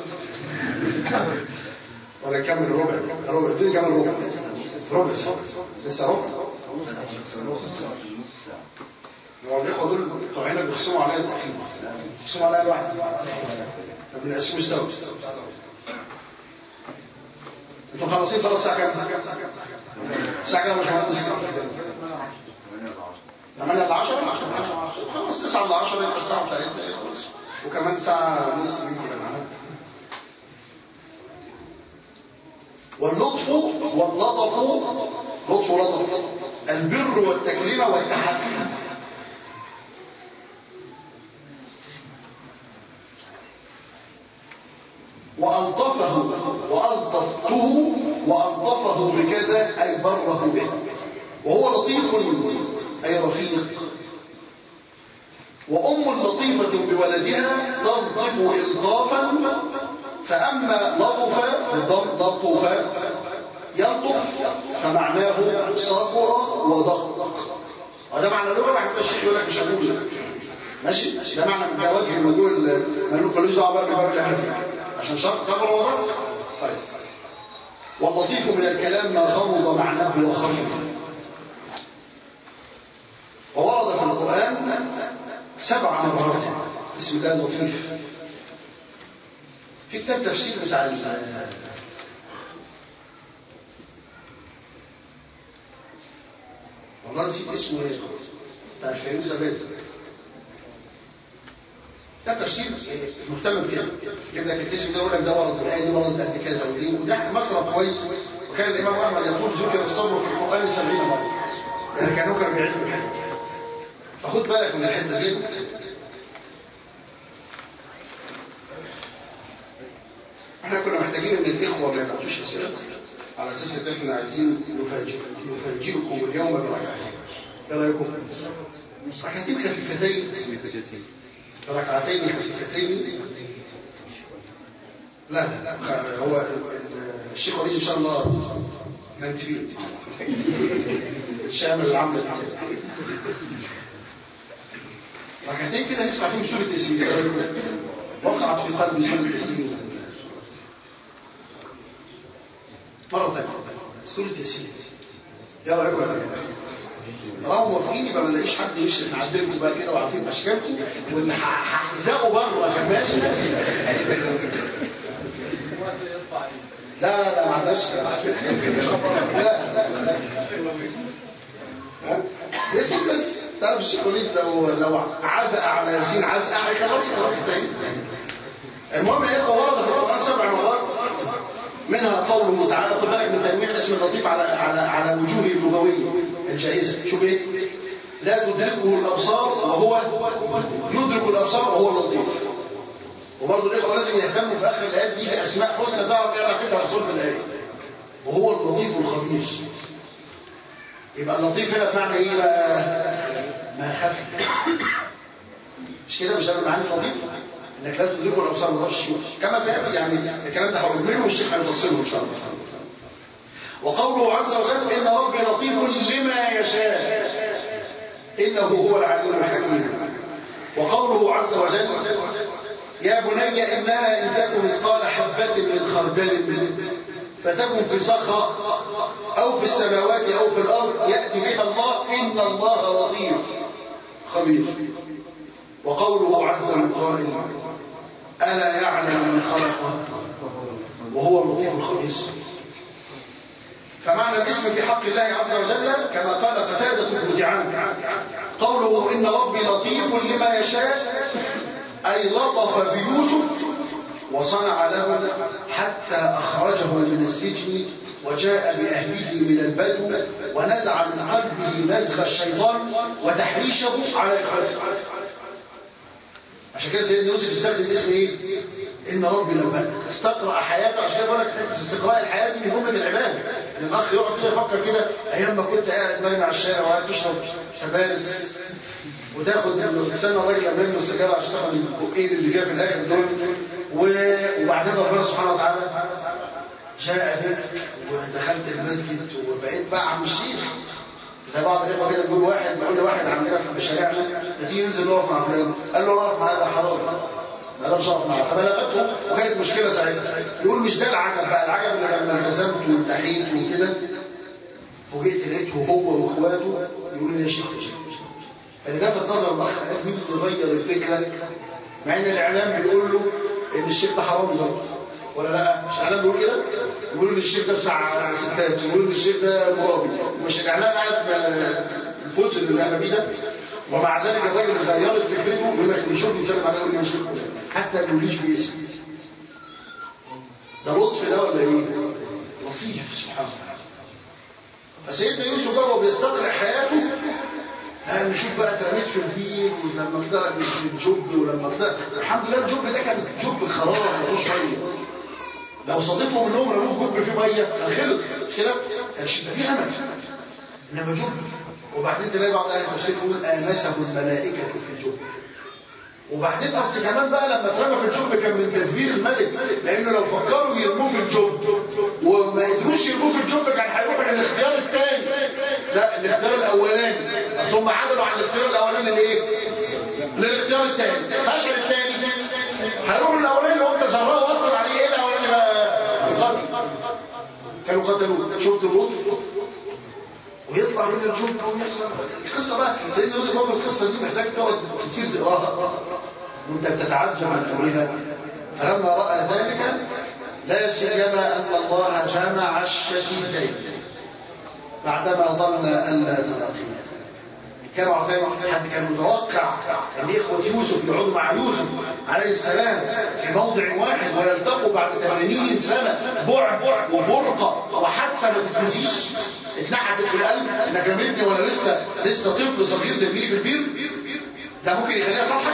ولا نكمل ربع ربع ادوني كمان ربع ربع لسه ربع هو الاخوه دول بتوع هنا بيخصموا عليا التاخير بيخصموا عليا لوحدي ما بنقسموش سوا انتوا مخلصين صلاه الساعه كام؟ الساعه كام يا باشمهندس؟ 8 ل 10 خلاص 9 ل 10 يبقى الساعه بتاعتنا وكمان ساعه ونص منكم يبقى معانا واللطف واللطف لطف ولطف البر والتكريم والتحفي وألطفه وألطفته وألطفه بكذا أي بره به وهو لطيف أي رفيق وأم لطيفة بولدها تلطف إلطافا فأما لطف بالضم لطف يلطف فمعناه صغر ودق وده معنى اللغة واحد الشيخ يقول لك مش هقول ماشي ده معنى ده وجه الموضوع ملوش دعوه بقى بباب العرفي عشان شرط صبر وضبط طيب واللطيف من الكلام ما غمض معناه وخفي وورد في القرآن سبع مرات بسم الله اللطيف في كتاب تفسير بتاع والله نسيت اسمه ايه بتاع الفيروز زبادي ده تفسير مهتم بكده يجيب لك الاسم ده يقول لك ده ورد الايه دي ورد قد كذا ودي وده مصرف كويس وكان الامام احمد يقول ذكر الصبر في القران 70 مره يعني كانوا كانوا بيعدوا الحته فخد بالك من الحته دي احنا كنا محتاجين ان الاخوه ما يبعتوش اسئله على اساس ان احنا عايزين نفاجئكم نفاجئكم اليوم بركعتين ايه رايكم؟ ركعتين خفيفتين ركعتين خفيفتين لا لا هو الشيخ وليد ان شاء الله كانت فيه الشامل العمل ركعتين كده نسمع فيهم سوره ياسين وقعت في قلبي سوره ياسين مرة ثانية سورة ياسين يا رايكم يا راجل طالما موافقين يبقى ما نلاقيش حد يشرف نعدلكم بقى كده وعارفين اشكالكم وان هحزقوا بره كمان لا لا لا ما عندناش لا لا ياسين بس تعرف الشيخ وليد لو لو عزق على ياسين عزقه خلاص خلاص انتهينا المهم يا اخوه ورد في القران سبع مرات منها قوله تعالى خد بالك من تنويع اسم اللطيف على على على وجوهه اللغويه الجائزه شوف ايه لا تدركه الابصار وهو يدرك الابصار وهو اللطيف وبرضه الاخوه لازم يهتموا في اخر الايات دي باسماء حسنى تعرف ايه علاقتها بصلب الايه وهو اللطيف الخبير يبقى اللطيف هنا بمعنى ايه بقى ما خفي مش كده مش ده المعاني اللطيف انك لا تدركه الابصار ما تعرفش تشوف كما سياتي يعني الكلام ده هقوله والشيخ هيفصله ان شاء الله وقوله عز وجل ان ربي لطيف لما يشاء انه هو العليم الحكيم وقوله عز وجل يا بني انها ان تكن مثقال حبه من خردل فتكن في صخره او في السماوات او في الارض ياتي بها الله ان الله لطيف خبير وقوله عز من قائل الا يعلم من خلق وهو اللطيف الخبير فمعنى الاسم في حق الله عز وجل كما قال قتادة بن دعان قوله إن ربي لطيف لما يشاء أي لطف بيوسف وصنع له حتى أخرجه من السجن وجاء بأهله من البدو ونزع من قلبه نزغ الشيطان وتحريشه على إخراجه عشان كده سيدنا يوسف استخدم اسم ايه؟ ان ربي لما استقرا حياته عشان كده بقول لك حته استقراء الحياه دي من جمله العباده ان الاخ يقعد كده يفكر كده ايام ما كنت قاعد نايم على الشارع وقاعد تشرب سبارس وتاخد تستنى الراجل لما يلمس السيجاره عشان تاخد البقين اللي فيها في الاخر دول و- وبعدين ربنا سبحانه وتعالى جاء بك ودخلت المسجد وبقيت بقى عم الشيخ زي بعض الاخوه كده بيقول واحد بيقول لواحد عندنا في مشاريعنا ما تيجي ننزل نقف مع فلان قال له اقف مع هذا حرام ما اقدرش اقف معاه فبلغته وكانت مشكله ساعتها يقول مش ده العجب بقى العجب ان لما التزمت وانتحيت وكده فوجئت لقيته هو واخواته يقولوا لي يا شيخ يا شيخ يا شيخ. فلجفت نظر الاخ قال مين اللي غير الفكره مع ان الاعلام بيقول له ان الشيخ ده حرام ده ولا لا مش الاعلام بيقول كده بيقولوا ان الشيخ ده بتاع ستات بيقولوا ان الشيخ ده مرابي مش الاعلام قاعد الفوت اللي احنا فيه ده ومع ذلك الراجل اللي غيرت فكرته يقول لك يشوف يسلم عليه يقول لي يا شيخ حتى ما يقوليش باسم ده لطف ده ولا ايه؟ لطيف سبحان الله فسيدنا يوسف بقى وهو بيستقرع حياته لا نشوف بقى اترميت في البير ولما طلعت في الجب ولما طلعت الحمد لله الجب ده كان جب خراب ما فيهوش ميه لو صديقهم انهم رموه جب فيه ميه كان خلص مش كده؟ كانش يبقى فيه امل انما جب وبعدين تلاقي بعض اهل التفسير يقول انسه الملائكه في الجب وبعدين اصل كمان بقى لما اترمى في الجب كان من تدبير الملك لانه لو فكروا يرموه في الجب وما قدروش يرموه في الجب كان هيروح للاختيار الثاني لا الاختيار الاولاني اصل هم عدلوا عن الاختيار الاولاني لايه؟ للاختيار الثاني فشل الثاني هيروحوا الاولاني اللي هو انت جراه وصل عليه ايه الاولاني بقى؟ القتل كانوا قتلوه شفت الروت ويطلع من الجب ويحصل القصه بقى سيدنا يوسف برضه القصه دي محتاج تقعد كتير تقراها وانت بتتعجب عن امرها فلما راى ذلك لا سيما ان الله جمع الشتيتين بعدما ظن ان لا تلاقيا كانوا عطينا حد كان متوقع ان اخوه يوسف يقعدوا مع يوسف عليه السلام في موضع واحد ويلتقوا بعد 80 سنه بعد وفرقه وحادثه ما تتنسيش اتنحتت في القلب انك رميتني وانا لسه لسه طفل صغير ترميني في البير ده ممكن يخليها صالحك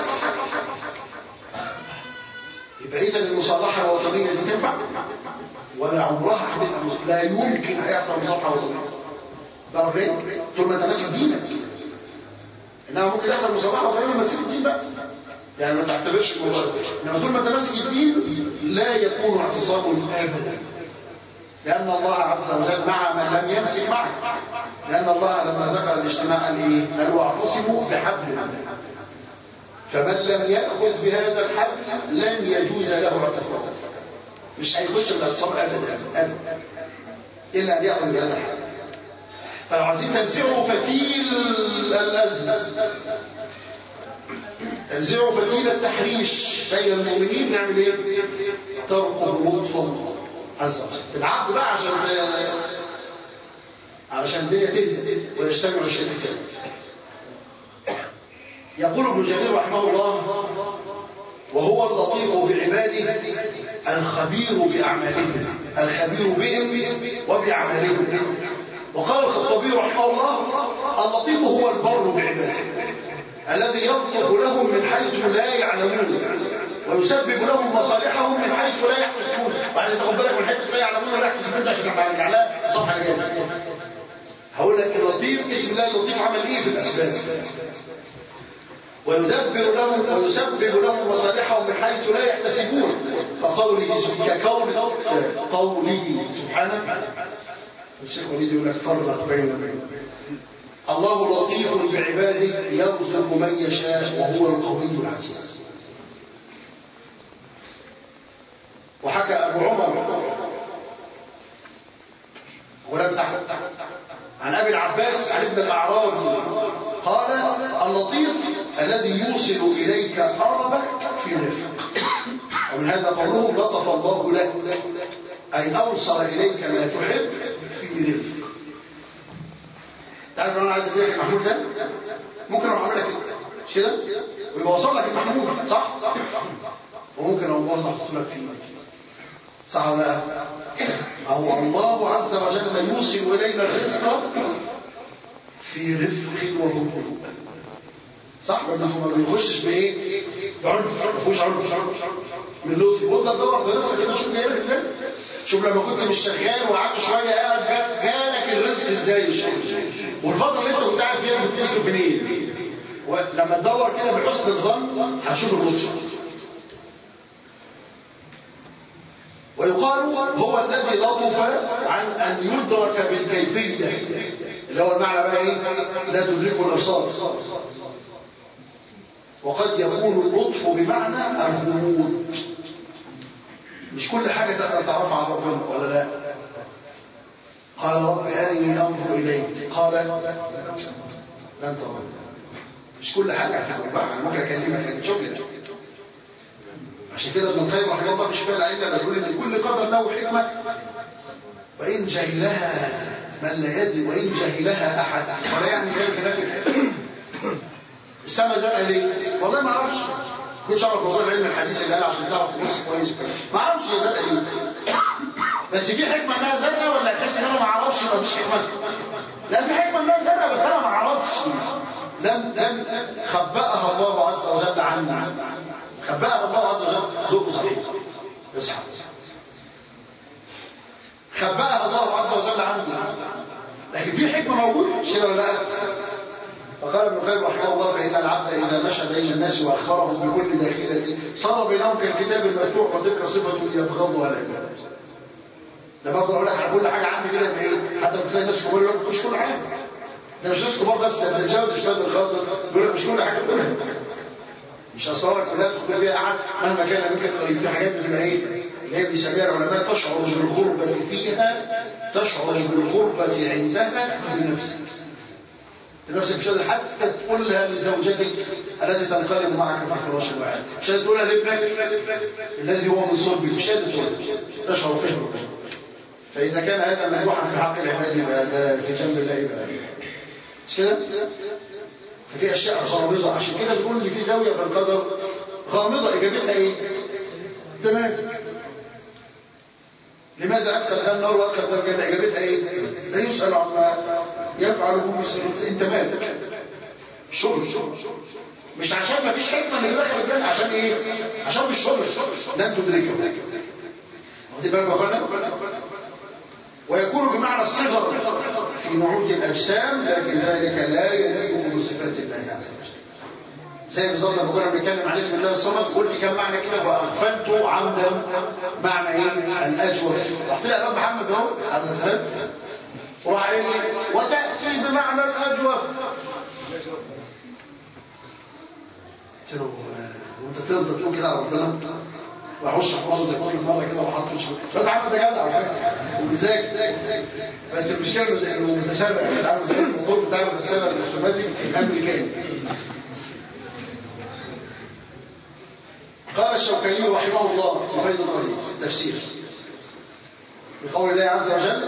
يبقى اذا المصالحه الوطنيه دي تنفع ولا عمرها هتبقى لا يمكن هيحصل مصالحه وطنيه تعرف ليه؟ طول ما انت ماسك دينك انما ممكن يحصل مصالحه وطنيه لما تسيب الدين بقى يعني ما تعتبرش الموضوع ده انما طول ما انت ماسك الدين لا يكون اعتصام ابدا لأن الله عز وجل مع من لم يمسك معه لأن الله لما ذكر الاجتماع قال إيه؟ قال واعتصموا بحبل الله فمن لم يأخذ بهذا الحبل لن يجوز له اعتصام مش هيخش في الاعتصام أبدا أبدا إلا أن يأخذ بهذا الحبل فلو عايزين تنزعوا فتيل الأزمة تنزعوا فتيل التحريش بين المؤمنين نعمل إيه؟ تركوا لطفا عز وجل العبد بقى عشان علشان الدنيا تهدى ويجتمع الشريكين يقول ابن جرير رحمه الله وهو اللطيف بعباده الخبير بأعمالهم الخبير بهم وبأعمالهم وقال الخطابي رحمه الله اللطيف هو البر بعباده الذي يطلب لهم من حيث لا يعلمون ويسبب لهم مصالحهم من حيث لا يحتسبون وعايز تاخد بالك من حته لا يعلمون ولا يحتسبون عشان نبقى نرجع لها الصفحه اللي جايه هقول لك اللطيف اسم الله اللطيف عمل ايه في الاسباب ويدبر لهم ويسبب لهم مصالحهم من حيث لا يحتسبون كقوله كقول قوله سبحانه الشيخ وليد يقول لك فرق بين بين الله لطيف بعباده يرزق من يشاء وهو القوي العزيز وحكى ابو عمر غلام سعد عن ابي العباس عن ابن الاعرابي قال اللطيف الذي يوصل اليك اربك في رفق ومن هذا قوله لطف الله له اي اوصل اليك ما تحب في رفق تعرف لو انا عايز اديك المحمول ده ممكن اروح اعمل لك كده مش كده ويبقى وصل لك المحمول صح وممكن اقوم برضه احط لك فيه صح ولا لا او الله عز وجل يوصل الينا الرزق في رفق وهدوء صح ولا ما بيخشش بايه بعنف ما فيهوش عنف من لطف وانت تدور في رزقك كده شوف جايلك ازاي شوف لما كنت مش شغال وقعدت شويه قاعد جالك الرزق ازاي الشغل والفتره اللي انت كنت قاعد فيها بتصرف منين ولما تدور كده بحسن الظن هتشوف اللطف ويقال هو الذي لطف عن ان يدرك بالكيفيه اللي هو المعنى بقى ايه لا تدركه الابصار وقد يكون اللطف بمعنى الغموض مش كل حاجه تقدر تعرفها عن ربنا ولا لا قال رب ارني انظر اليك قال لن ترى مش كل حاجه هتعرفها انا ممكن اكلمك لكن شوف لي عشان كده ابن القيم رحمه الله في شفاء العلم بيقول ان كل قدر له حكمه وان جهلها من لا يدري وان جهلها احد ولا يعني ذلك نافي الحكمه السما زرقاء ليه؟ والله ما اعرفش كنتش اعرف موضوع العلم الحديث اللي قال عشان تعرف تبص كويس وكده ما اعرفش هي زرقاء ليه بس في حكمه انها زرقاء ولا تحس ان انا ما اعرفش يبقى مفيش حكمه لا في حكمه انها زرقاء بس انا ما اعرفش لم لم خبأها الله عز وجل عنا خبأها الله عز وجل ذوق صحيح اصحى خبأها الله عز وجل عنا لكن في حكمه موجوده مش كده ولا لا فقال ابن القيم رحمه الله فإن العبد إذا مشى بين الناس وأخبرهم بكل داخلة صار بينهم كالكتاب المفتوح وتلك صفة يبغضها العباد ده برضه أقول لك على كل حاجة عندي كده إيه حتى لما تلاقي الناس كبار يقول لك مش كل حاجة ده مش ناس كبار بس ده بتتجاوز الشباب الخاطر يقول لك مش كل حاجة كلها مش أسرارك كلها تخبر بيها أحد مهما كان منك قريب في حاجات بتبقى إيه اللي هي بيسميها العلماء تشعر بالغربة فيها تشعر بالغربة عندها في نفسك نفسك مش قادر حتى تقولها لزوجتك التي تنقلب معك في فراش الواحد مش قادر تقولها لابنك الذي هو من صلبك مش قادر تقولها تشعر فهمه فإذا كان هذا ممدوحا في حق العباد يبقى ده في جنب الله يبقى مش كده؟ ففي أشياء غامضة عشان كده بنقول إن في زاوية في القدر غامضة إجابتها إيه؟ تمام لماذا أدخل ده النار وأدخل ده الجنة إجابتها إيه؟ لا يسأل عما يفعل هم يسألون أنت مالك شغل مش عشان ما فيش حكمة من اللي دخل الجنة عشان إيه؟ عشان مش شغل لن تدركه واخدين بالك يا أخوانا؟ ويكون بمعنى الصغر في نعوت الأجسام لكن ذلك لا يليق بصفات الله عز وجل زي بالظبط لما كنا بنتكلم عن اسم الله الصمد قلت كم معنى كده واغفلته عمدا معنى ايه الاجوف رحت لي الامام محمد اهو على السلام وراح قايل لي وتاتي بمعنى الاجوف قلت له وانت ترضى تقول كده على ربنا واخش احفظه زي كل مره كده وحط مش بس عم ده جدع وحاجه ومزاج بس المشكله انه متسرع عامل زي الموتور بتاع الغساله الاوتوماتيك الامريكاني قال الشوكاني رحمه الله في فيض القدير التفسير بقول الله عز وجل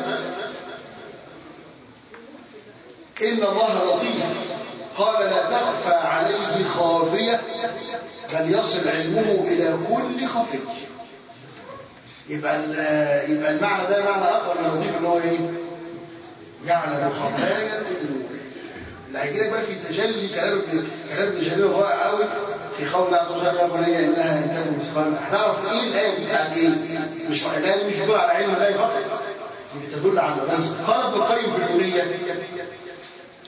إن الله لطيف قال لا تخفى عليه خافية بل يصل علمه إلى كل خفي يبقى يبقى المعنى ده معنى آخر من لطيف اللي هو إيه؟ يعلم خفايا القلوب اللي هيجي لك بقى في تجلي كلام ابن كلام ابن جرير رائع قوي في قول الله عز وجل يا بني انها ان تكن مثقال هتعرف ايه الايه دي بتاعت ايه؟ مش الايه دي مش بتدل على علم الله فقط دي بتدل على الرزق قال ابن القيم في النونيه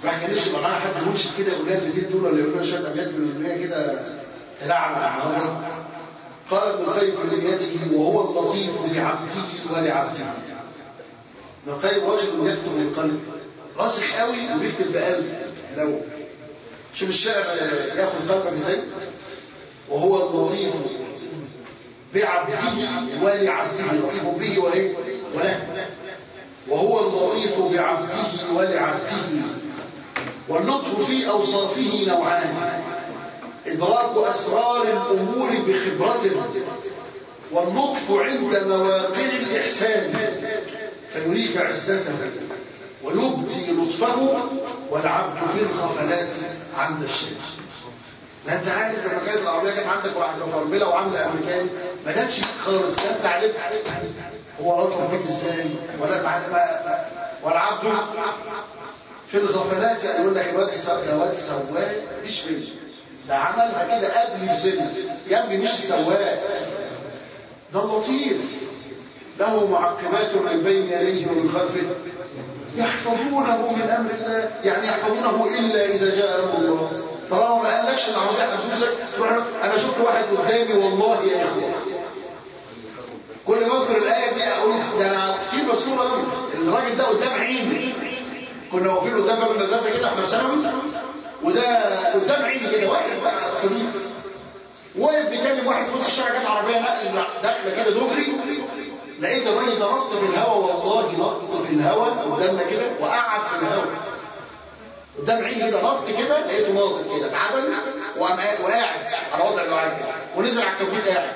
الواحد كان نفسه يبقى معاه حد منشد كده يقول لنا الاثنين دول ولا يقول لنا شويه ابيات من الاغنيه كده تلعب معاهم قال ابن القيم في دنيته وهو اللطيف بعبده ولعبده ابن القيم رجل يكتب من قلب راسخ قوي وبيكتب بقلب لو شوف الشعر ياخذ قلبك ازاي وهو اللطيف بعبده ولعبده لطيف به وايه وله وهو اللطيف بعبده ولعبده واللطف في اوصافه نوعان ادراك اسرار الامور بخبره واللطف عند مواقع الاحسان فيريك عزته ويبدي لطفه والعبد في الغفلات عند الشيء ما انت عارف لما كانت العربيه جت عندك واحده فرمله وعامله امريكاني ما جاتش خالص لا انت عرفت هو لطف فيك ازاي ولا ما والعبد في الغفلات يعني يقول لك الواد الواد سواق مفيش منه ده عملها كده قبل بسنه يا ابني مش السواق ده اللطيف له معقبات من بين يديه ومن خلفه يحفظونه من امر الله يعني يحفظونه الا اذا جاء امر الله طالما ما قالكش العربيه هتدوسك انا شفت واحد قدامي والله يا اخوه كل ما اذكر الايه دي اقول ده انا كتير مذكور قوي الراجل ده قدام عيني كنا واقفين قدام باب المدرسه كده احنا في ثانوي وده قدام عيني كده واحد بقى صديق واقف بيكلم واحد في وسط الشارع جت عربيه نقل داخله كده دغري لقيت الراجل ده نط في الهواء والله نط في الهواء قدامنا كده وقعد في الهواء قدام عيني كده نط كده لقيته ناطط كده اتعدل وقام وقاعد على وضع اللي قاعد كده ونزل على الكبريت قاعد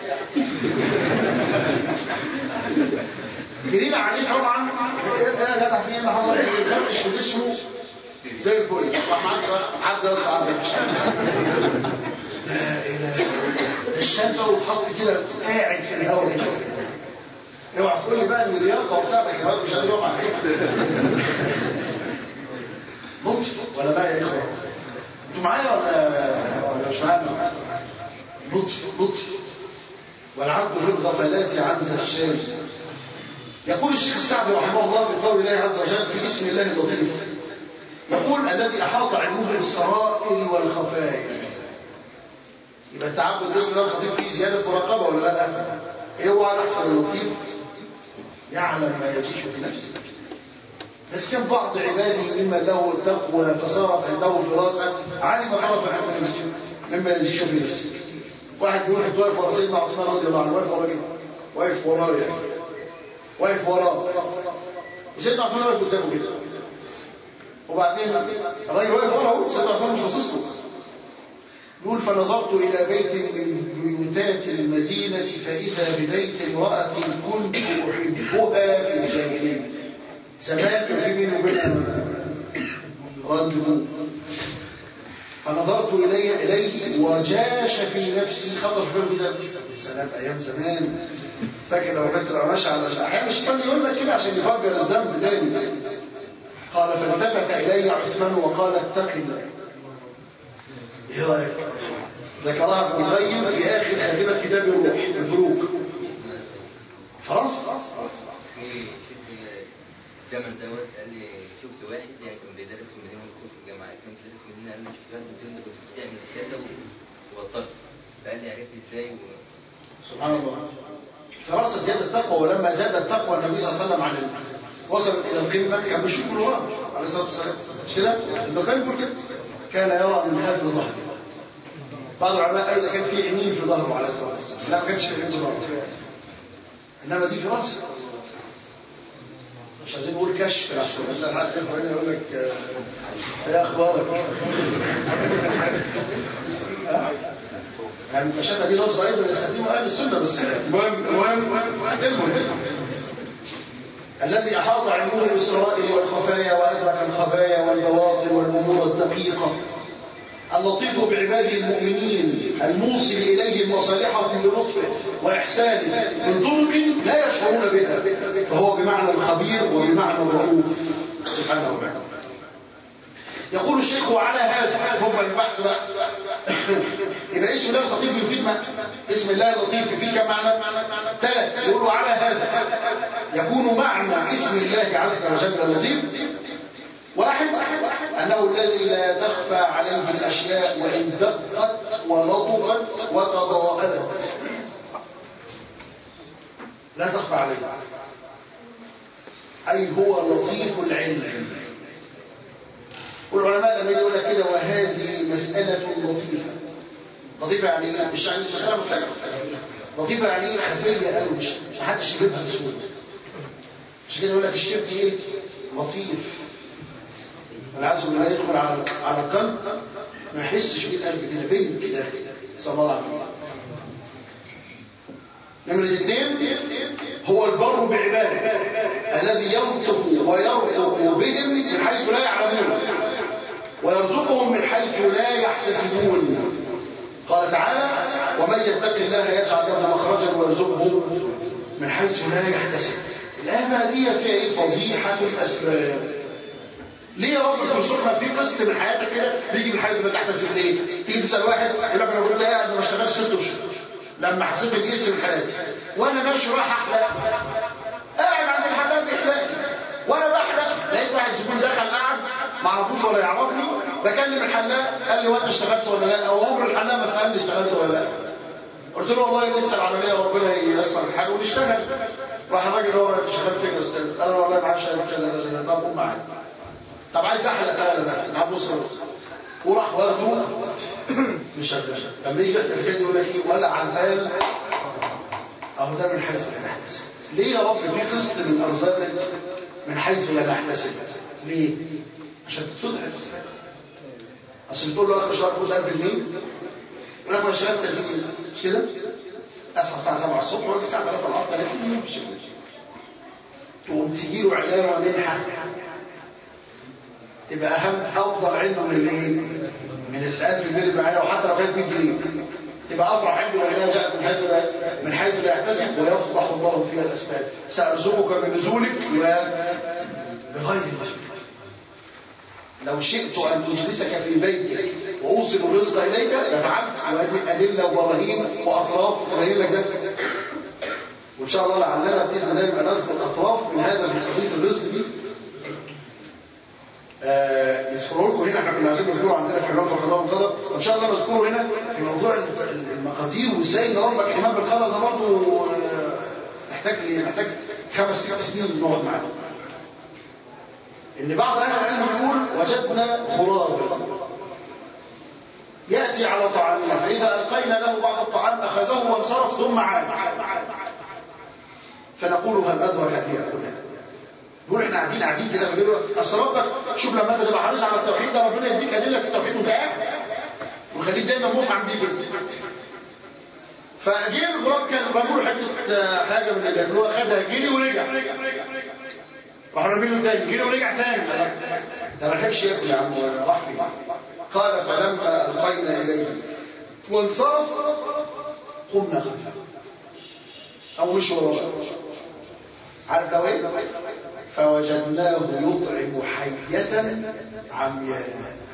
جرينا عليه طبعا ايه يا جدع في ايه اللي حصل؟ مش في جسمه زي الفل راح معاك حد يا اسطى عندك لا اله الشنطه وتحط كده قاعد في الهواء كده اوعى تقول لي بقى ان اللياقه بتاعتك الواد مش قادر يقف على لطف ولا بقى يا اخوه انتوا معايا ولا ولا مش معايا لطف لطف والعبد في الغفلات عن ذا الشام يقول الشيخ السعدي رحمه الله في قول الله عز وجل في اسم الله اللطيف يقول الذي احاط علمه بالسرائر والخفايا يبقى التعبد باسم الله اللطيف فيه زياده رقابه ولا لا؟ ايه هو على احسن اللطيف يعلم ما يجيش في نفسك بس كان بعض عباده ممن له التقوى فصارت عنده فراسه علم عرف مما يجيش في نفسك واحد بيقول حد واقف ورا سيدنا عثمان رضي الله عنه واقف ورا مين؟ واقف وراه يعني واقف وراه وسيدنا عثمان واقف قدامه كده وبعدين الراجل واقف وراه سيدنا عثمان مش باصص له يقول فنظرت إلى بيت من بيوتات المدينة فإذا ببيت امرأة كنت أحبها في الجاهلية زمان كان في بيني وبينها راندفو فنظرت إلي إليه وجاش في نفسي خطر في بالي ده سلام أيام زمان فاكر لو كنت بقى ماشي على أحيانا الشيطان يقول لك كده عشان يفجر الذنب تاني قال فالتفت إلي عثمان وقال اتق الله ايه رايك ذكرها ابن القيم في اخر خاتمه كتاب الروح في الفروق خلاص الزمن دوت قال لي شفت واحد يعني كان بيدرس في المدينه وكنت في الجامعه كان بيدرس في المدينه قال لي شفت واحد في المدينه كنت بتعمل كذا وبطلت فقال لي عرفت ازاي و... سبحان الله فراسة زيادة التقوى ولما زاد التقوى النبي صلى الله عليه وسلم عن ال... وصل إلى القمة كان بيشوف من وراه عليه الصلاة والسلام مش كده؟ ابن القيم يقول كده كان يرى من خلف ظهره بعض العلماء قالوا ده كان في عينين في ظهره عليه الصلاه والسلام لا ما كانش في عينين في ظهره انما دي في راسه مش عايزين نقول كشف احسن انت الحق هنا يقول لك آه، ايه اخبارك آه؟ يعني المكاشفه دي لفظ ايضا يستخدمه اهل السنه بس المهم المهم المهم الذي أحاط علمه بالسرائر والخفايا وأدرك الخبايا والبواطن والأمور الدقيقة اللطيف بعباده المؤمنين الموصل إليهم مصالحهم بلطفه وإحسانه من طرق لا يشعرون بها فهو بمعنى الخبير وبمعنى الرؤوف سبحانه وتعالى يقول الشيخ وعلى هذا هم البحث بقى يبقى اسم الله اللطيف يفيد معنى اسم الله اللطيف يفيد كم معنى ثلاث يقولوا على هذا يكون معنى اسم الله عز وجل اللطيف واحد واحد أنه الذي لا تخفى عليه الأشياء وإن دقت ولطفت وتضاءلت لا تخفى عليه أي هو لطيف العلم والعلماء لما يقول لك كده وهذه مسألة لطيفة لطيفة يعني ايه؟ مش يعني مسألة مختلفة لطيفة يعني ايه خفية قوي مش محدش يجيبها بسهولة عشان كده يقول لك الشرك ايه؟ لطيف والعياذ بالله يدخل على على القلب ما يحسش بيه القلب كده بين كده صلى الله عليه وسلم نمرة اثنين هو البر بعباده الذي يلطف ويرفق بهم من حيث لا يعلمون ويرزقهم من حيث لا يحتسبون قال تعالى ومن يتق الله يجعل له مخرجا ويرزقه من حيث لا يحتسب الآية بقى دي فيها ايه فضيحة الأسباب ليه يا رب ترزقنا في قسط من حياتك كده بيجي من حيث لا تحتسب ليه؟ تيجي تسال واحد يقول لك انا كنت قاعد ما اشتغلش ست اشهر لما حسيت بقسط من حياتي وانا ماشي رايح احلق قاعد عند الحلاق بيحلق وانا بحلق لقيت واحد زبون دخل قعد ما اعرفوش ولا يعرفني بكلم الحلاق قال لي وانت اشتغلت ولا لا او عمر الحلاق ما سالني اشتغلت ولا لا قلت له والله لسه العمليه ربنا ييسر الحال ونشتغل راح الراجل هو شغال فين يا استاذ؟ قال له والله معاش كذا كذا كذا طب قوم معايا طب عايز احلق لا لا لا طب بص بص وراح واخده مشغل لما يجي التركات يقول لك ايه ولا على البال اهو ده من حيث لا تحتسب ليه يا رب في قسط من ارزاقك من حيث لا نحتسب ليه؟ عشان تتفتح اصل بتقول له اخر شهر خد 1000 جنيه يقول لك انا اشتغلت 30 جنيه مش كده؟ اصحى الساعه 7 الصبح واجي الساعه 3 العصر 30 جنيه في الشغل تقوم تجي له اعلان ومنحه تبقى اهم افضل عنده من الايه؟ من الالف جنيه اللي معانا وحتى لو كانت 100 جنيه تبقى افرح عنده لانها جاءت من حيث لا من حيث لا يحتسب ويفضح الله فيها الاسباب سارزقك بنزولك بغير مسؤول لو شئت ان تجلسك في بيتك واوصل الرزق اليك لفعلت وهذه ادله وبراهين واطراف تبين لك ده وان شاء الله لعلنا باذن الله يبقى نذكر اطراف من هذا في قضيه الرزق دي آه يذكروا لكم هنا احنا كنا عايزين نذكره عندنا في الرب والقضاء والقدر وان شاء الله نذكره هنا في موضوع المقادير وازاي نربك الامام بالقدر ده برضه محتاج لي محتاج خمس ست سنين نقعد معاه ان بعض اهل العلم بيقول وجدنا غرابا ياتي على طعامنا فاذا القينا له بعض الطعام اخذه وانصرف ثم عاد فنقول هل ادرك ان ياكلها نقول احنا قاعدين قاعدين كده بنقول اصل ربك شوف لما انت تبقى حريص على التوحيد ده ربنا يديك ادله في التوحيد وانت قاعد ويخليك دايما مفعم بيه كده فجه الغراب كان رموا حته حاجه من اللي بياكلوها خدها جري ورجع راح رميله تاني جري ورجع تاني ده ما لحقش ياكل يا عم راح فين قال فلما القينا اليه وانصرف قمنا خلفه او مش وراه عارف لو ايه فوجدناه يطعم حية عمياء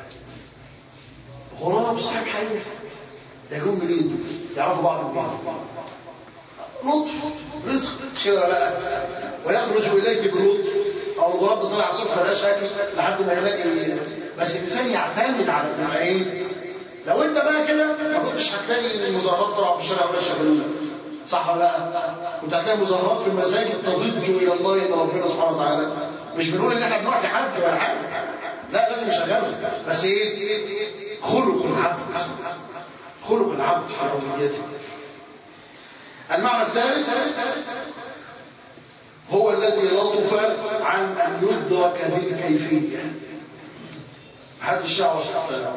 غراب صاحب حية ده جم منين يعرفوا بعض منين لطف رزق كده لا ويخرج اليك باللطف او الغراب ده طلع الصبح ملقاش اكل لحد ما يلاقي بس الانسان يعتمد على انما ايه لو انت بقى كده ما كنتش هتلاقي المظاهرات طلع في الشارع ولا شغلونا صح ولا لا كنت هتلاقي مظاهرات في المساجد تضج الى الله ان ربنا سبحانه وتعالى مش بنقول ان احنا بنوع في حد ولا حاجه لا لازم يشغلنا بس ايه خلق العبد خلق العبد في ربوبيته المعنى الثالث هو الذي لطف عن ان يدرك بالكيفيه محدش يعرف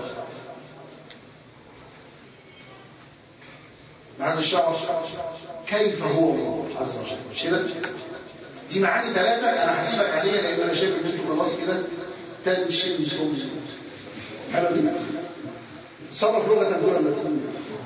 محدش يعرف كيف هو الله عز وجل مش كده دي معاني ثلاثه انا هسيبك عليها لان انا شايف ان انتوا خلاص كده تنشن شوز حلو دي صرف لغه دون اللاتينيه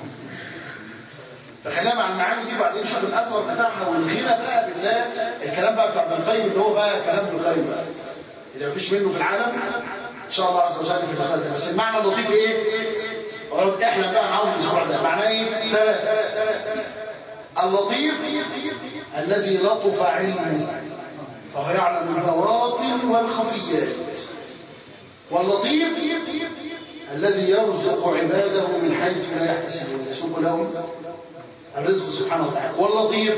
فخلينا مع المعاني دي وبعدين نشوف الاثر بتاعها والغنى بقى بالله الكلام بقى بتاع ابن القيم اللي هو بقى كلام ابن القيم بقى اللي مفيش منه في العالم ان شاء الله عز وجل في الفتاه بس المعنى اللطيف ايه؟ قلت احنا بقى معاهم الاسبوع ده معناه ايه؟ ثلاثه اللطيف الذي لطف علمه فهو يعلم البواطن والخفيات واللطيف الذي يرزق عباده من حيث لا يحتسبون يسوق لهم الرزق سبحانه وتعالى واللطيف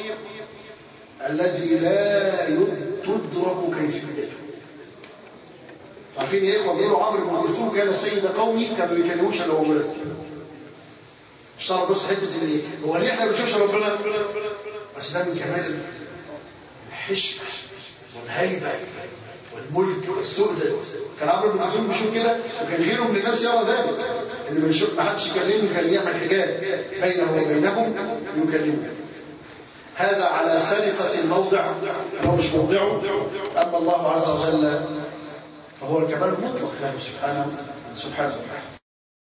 الذي لا تدرك كيفيته عارفين يا اخوه بيقولوا عمرو بن كلثوم كان سيد قومي كان ما بيكلموش الا هو ولد اشتغل بس حته الايه هو ليه احنا ما بنشوفش ربنا بس ده من كمال الحشمه والهيبه والملك والسؤدد كان عمرو بن كلثوم بيشوف كده وكان غيره من الناس يرى ذلك اللي ما يشوف ما حدش يكلمه كان يعمل حجاب بينه وبينهم يكلمه هذا على سرقة الموضع هو مش موضعه أما الله عز وجل فهو الكمال المطلق له سبحانه سبحانه وتعالى